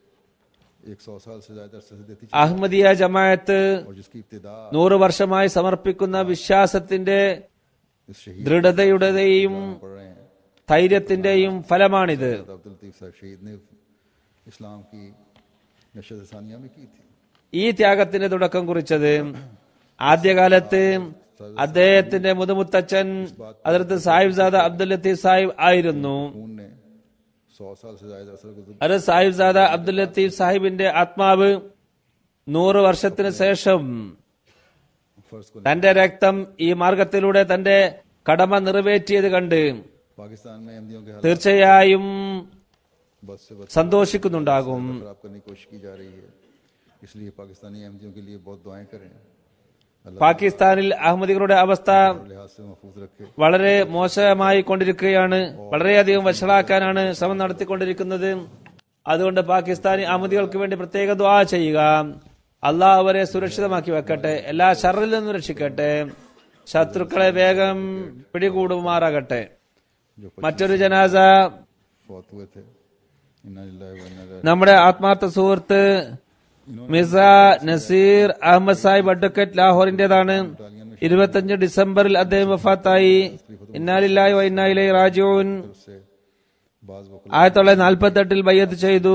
एक सौ साल से ज्यादा अरसे से देती അഹമ്മദിയ ജമാഅത്ത് और जिसकी इब्तदा നൂറ് വർഷമായി സമർപ്പിക്കുന്ന വിശ്വാസത്തിന്റെ इस शहीद ദൃഢതയുടെയും पढ़ रहे हैं ധൈര്യത്തിന്റെയും ഫലമാണിത് अब्दुल लतीफ साहब शहीद ने इस्लाम की नशद सानिया में की थी ഈ ത്യാഗത്തിന്റെ തുടക്കം കുറിച്ചത് ആദ്യകാലത്ത് അദ്ദേഹത്തിന്റെ മുതുമുത്തച്ഛൻ അതിർത്ത് സാഹിബ് സാദ അബ്ദുൽ ലത്തീഫ് സാഹിബ് ആയിരുന്നു खून ने सौ साल से ज्यादा अरसे गुजर അത് സാഹിബ് സാദ അബ്ദുൽ ലത്തീഫ് സാഹിബിന്റെ ആത്മാവ് നൂറ് വർഷത്തിന് ശേഷം फर्ज को തന്റെ രക്തം ഈ മാർഗത്തിലൂടെ തന്റെ കടമ നിറവേറ്റിയത് കണ്ട് पाकिस्तान में अहमदियों के हालात തീർച്ചയായും बस से बस സന്തോഷിക്കുന്നുണ്ടാകും खराब करने की कोशिश की जा रही है इसलिए पाकिस्तानी अहमदियों के लिए बहुत दुआएं करें अल्लाह പാകിസ്ഥാനിൽ അഹമ്മദികളുടെ അവസ്ഥ लिहाज से महफूज रखे വളരെ മോശമായി കൊണ്ടിരിക്കുകയാണ് വളരെയധികം വഷളാക്കാനാണ് ശ്രമം നടത്തിക്കൊണ്ടിരിക്കുന്നത് അതുകൊണ്ട് പാകിസ്ഥാനി അഹമ്മദികൾക്ക് വേണ്ടി പ്രത്യേക ദ്വാ ചെയ്യുക അള്ളാഹ് അവരെ സുരക്ഷിതമാക്കി വെക്കട്ടെ എല്ലാ ഷറിൽ നിന്നും രക്ഷിക്കട്ടെ ശത്രുക്കളെ വേഗം പിടികൂടുമാറാകട്ടെ जो മറ്റൊരു ജനാസ फौत हुए थे इन्ना लिल्लाहि व इन्ना इलैहि നമ്മുടെ ആത്മാർത്ഥ സുഹൃത്ത് മിസ നസീർ അഹമ്മദ് സാഹിബ് അഡ്വക്കേറ്റ് ലാഹോറിന്റേതാണ് ഇരുപത്തഞ്ച് ഡിസംബറിൽ അദ്ദേഹം വഫാത്തായി ഇന്നാലില്ലായി വൈന്നായിലെ റാജുവിൻ उससे बाज वकुल ആയിരത്തി തൊള്ളായിരത്തി നാൽപ്പത്തി എട്ടിൽ ബയ്യത്ത് ചെയ്തു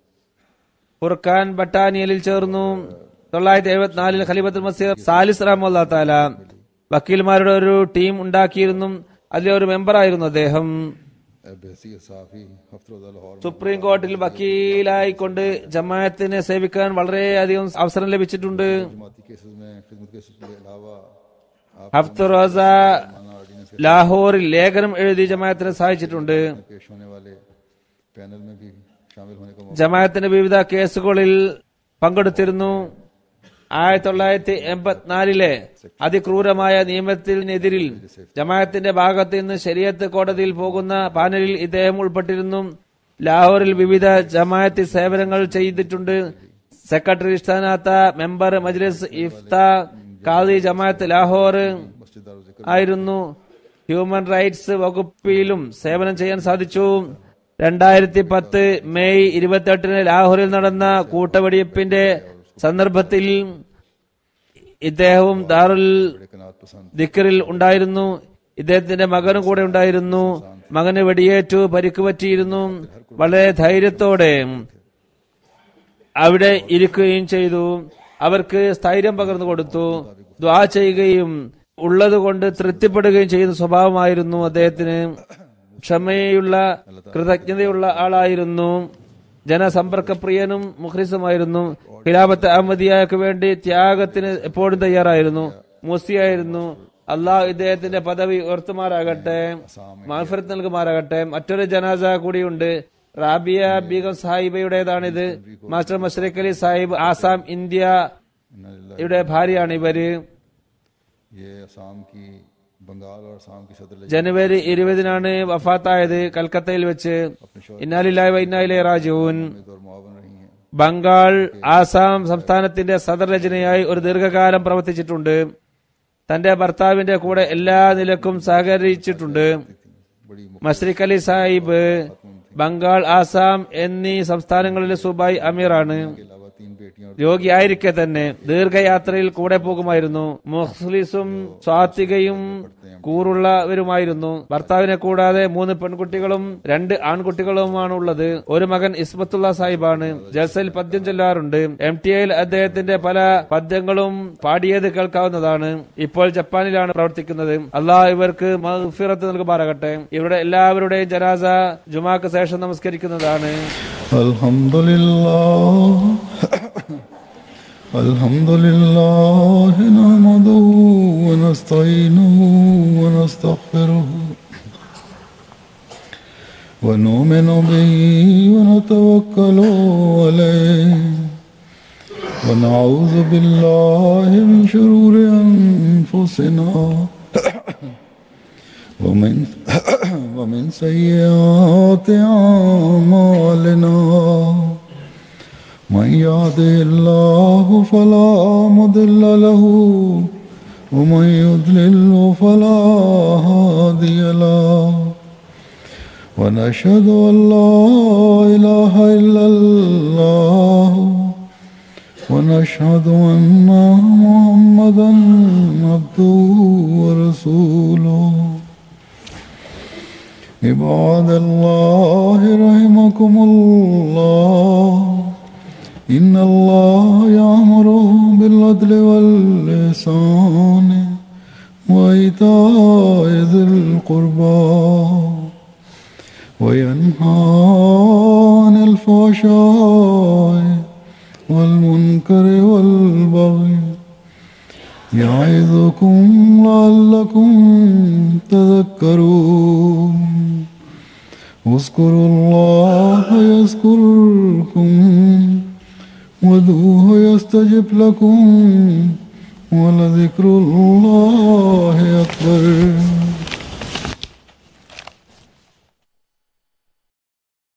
ഫുർഖാൻ ബട്ടാനിയലിൽ ചേർന്നു തൊള്ളായിരത്തി എഴുപത്തിനാലിൽ ഖലീഫത്തുൽ മസീർ സാലിസ് റഹ്മുല്ലാ താല വക്കീൽമാരുടെ ഒരു ടീം ഉണ്ടാക്കിയിരുന്നു അതിലെ ഒരു മെമ്പറായിരുന്നു അദ്ദേഹം बहसी साफी हफ्तरोजा लाहौर में സുപ്രീം കോടതിയിൽ വക്കീലായിക്കൊണ്ട് ജമാഅത്തിനെ സേവിക്കാൻ വളരെയധികം അവസരം ലഭിച്ചിട്ടുണ്ട് जमाती केसेस में खिदमत केसेस के अलावा आप ഹഫ്തുറോസ माना ऑर्डिनेंस के ലാഹോറിൽ ലേഖനം എഴുതി ജമാഅത്തിനെ സഹായിച്ചിട്ടുണ്ട് पेश होने वाले पैनल में भी शामिल होने का मौका ജമാഅത്തിന്റെ വിവിധ കേസുകളിൽ പങ്കെടുത്തിരുന്നു ആയിരത്തി തൊള്ളായിരത്തി എൺപത്തിനാലിലെ അതിക്രൂരമായ നിയമത്തിനെതിരിൽ ജമാഅത്തിന്റെ ഭാഗത്ത് നിന്ന് ശരിയത്ത് കോടതിയിൽ പോകുന്ന പാനലിൽ ഇദ്ദേഹം ഉൾപ്പെട്ടിരുന്നു ലാഹോറിൽ വിവിധ ജമാഅത്തി സേവനങ്ങൾ ചെയ്തിട്ടുണ്ട് സെക്രട്ടറി സ്ഥാനത്ത മെമ്പർ മജ്ലിസ് ഇഫ്ത കാദി ജമാഅത്ത് ലാഹോർ मस्जिद दारुल जिक्र ആയിരുന്നു ഹ്യൂമൻ റൈറ്റ്സ് വകുപ്പിലും സേവനം ചെയ്യാൻ സാധിച്ചു രണ്ടായിരത്തി പത്ത് മെയ് ഇരുപത്തെട്ടിന് ലാഹോറിൽ നടന്ന കൂട്ടവെടിവെപ്പിന്റെ സന്ദർഭത്തിൽ ഇദ്ദേഹവും ദാറുൽ बड़े कनात पसंद ദിക്കറിൽ ഉണ്ടായിരുന്നു ഇദ്ദേഹത്തിന്റെ മകനും കൂടെ ഉണ്ടായിരുന്നു മകന് വെടിയേറ്റു പരിക്ക് പറ്റിയിരുന്നു വളരെ ധൈര്യത്തോടെ അവിടെ ഇരിക്കുകയും ചെയ്തു അവർക്ക് സ്ഥൈര്യം പകർന്നു കൊടുത്തു ദ്വാ ചെയ്യുകയും ഉള്ളത് കൊണ്ട് തൃപ്തിപ്പെടുകയും ചെയ്യുന്ന സ്വഭാവമായിരുന്നു അദ്ദേഹത്തിന് ക്ഷമയുള്ള കൃതജ്ഞതയുള്ള ആളായിരുന്നു ജനസമ്പർക്കപ്രിയനും മുഖ്ലിസുമായിരുന്നു ഖിലാഫത്ത് അഹമ്മദിയാക്ക് വേണ്ടി ത്യാഗത്തിന് എപ്പോഴും തയ്യാറായിരുന്നു മൂസിയായിരുന്നു അള്ളാഹ് ഇദ്ദേഹത്തിന്റെ പദവി ഉയർത്തുമാറാകട്ടെ മാഫിറത്ത് നൽകുമാറാകട്ടെ മറ്റൊരു ജനാസ കൂടിയുണ്ട് റാബിയ ബീഗം സാഹിബയുടേതാണിത് മാസ്റ്റർ മഷ്റഖ് അലി സാഹിബ് ആസാം ഇന്ത്യ യുടെ ഭാര്യയാണ് ഇവര് ये असम की बंगाल और असम की सदर ജനുവരി ഇരുപതിനാണ് വഫാത്തായത് കൽക്കത്തയിൽ വെച്ച് ഇന്നാലില്ലായ വൈന്നായിലെ രാജുവിൻ और मुआवन रही हैं ബംഗാൾ ആസാം സംസ്ഥാനത്തിന്റെ സദർ രചനയായി ഒരു ദീർഘകാലം പ്രവർത്തിച്ചിട്ടുണ്ട് തന്റെ ഭർത്താവിന്റെ കൂടെ എല്ലാ നിലക്കും സഹകരിച്ചിട്ടുണ്ട് बड़ी മഷ്രിഖ് അലി സാഹിബ് ബംഗാൾ ആസാം എന്നീ സംസ്ഥാനങ്ങളിലെ സുബായ് അമീറാണ് के अलावा तीन बेटियां और രോഗിയായിരിക്കെ തന്നെ ദീർഘയാത്രയിൽ കൂടെ പോകുമായിരുന്നു മുഖ്ലിസും സ്വാത്വികയും കൂറുള്ളവരുമായിരുന്നു ഭർത്താവിനെ കൂടാതെ മൂന്ന് പെൺകുട്ടികളും രണ്ട് ആൺകുട്ടികളുമാണ് ഉള്ളത് ഒരു മകൻ ഇസ്മത്തുള്ള സാഹിബാണ് ജൽസയിൽ പദ്യം ചൊല്ലാറുണ്ട് എം ടി ഐയിൽ അദ്ദേഹത്തിന്റെ പല പദ്യങ്ങളും പാടിയത് കേൾക്കാവുന്നതാണ് ഇപ്പോൾ ജപ്പാനിലാണ് പ്രവർത്തിക്കുന്നത് അള്ളാഹ് ഇവർക്ക് മഗ്ഫിറത്ത് നൽകുമാറാകട്ടെ ഇവരുടെ എല്ലാവരുടെയും ജനാസ ജുമാക്ക് ശേഷം നമസ്കരിക്കുന്നതാണ് الحمد لله الحمد لله نحمده ونستعينه ونستغفره ونؤمن به ونتوكل عليه ونعوذ بالله من شرور أنفسنا ومن ومن سيئات أعمالنا من يهده الله فلا مضل له ومن يضلل فلا هادي له ونشهد أن لا إله إلا الله ونشهد أن محمدا عبده ورسوله عباد الله رحمكم الله إن الله يأمر بالعدل والإحسان وإيتاء ذي القربى وينهى عن الفحشاء والمنكر والبغي يعظكم لعلكم تذكرون اذكروا الله يذكركم وادعوه يستجب لكم ولذكر الله أكبر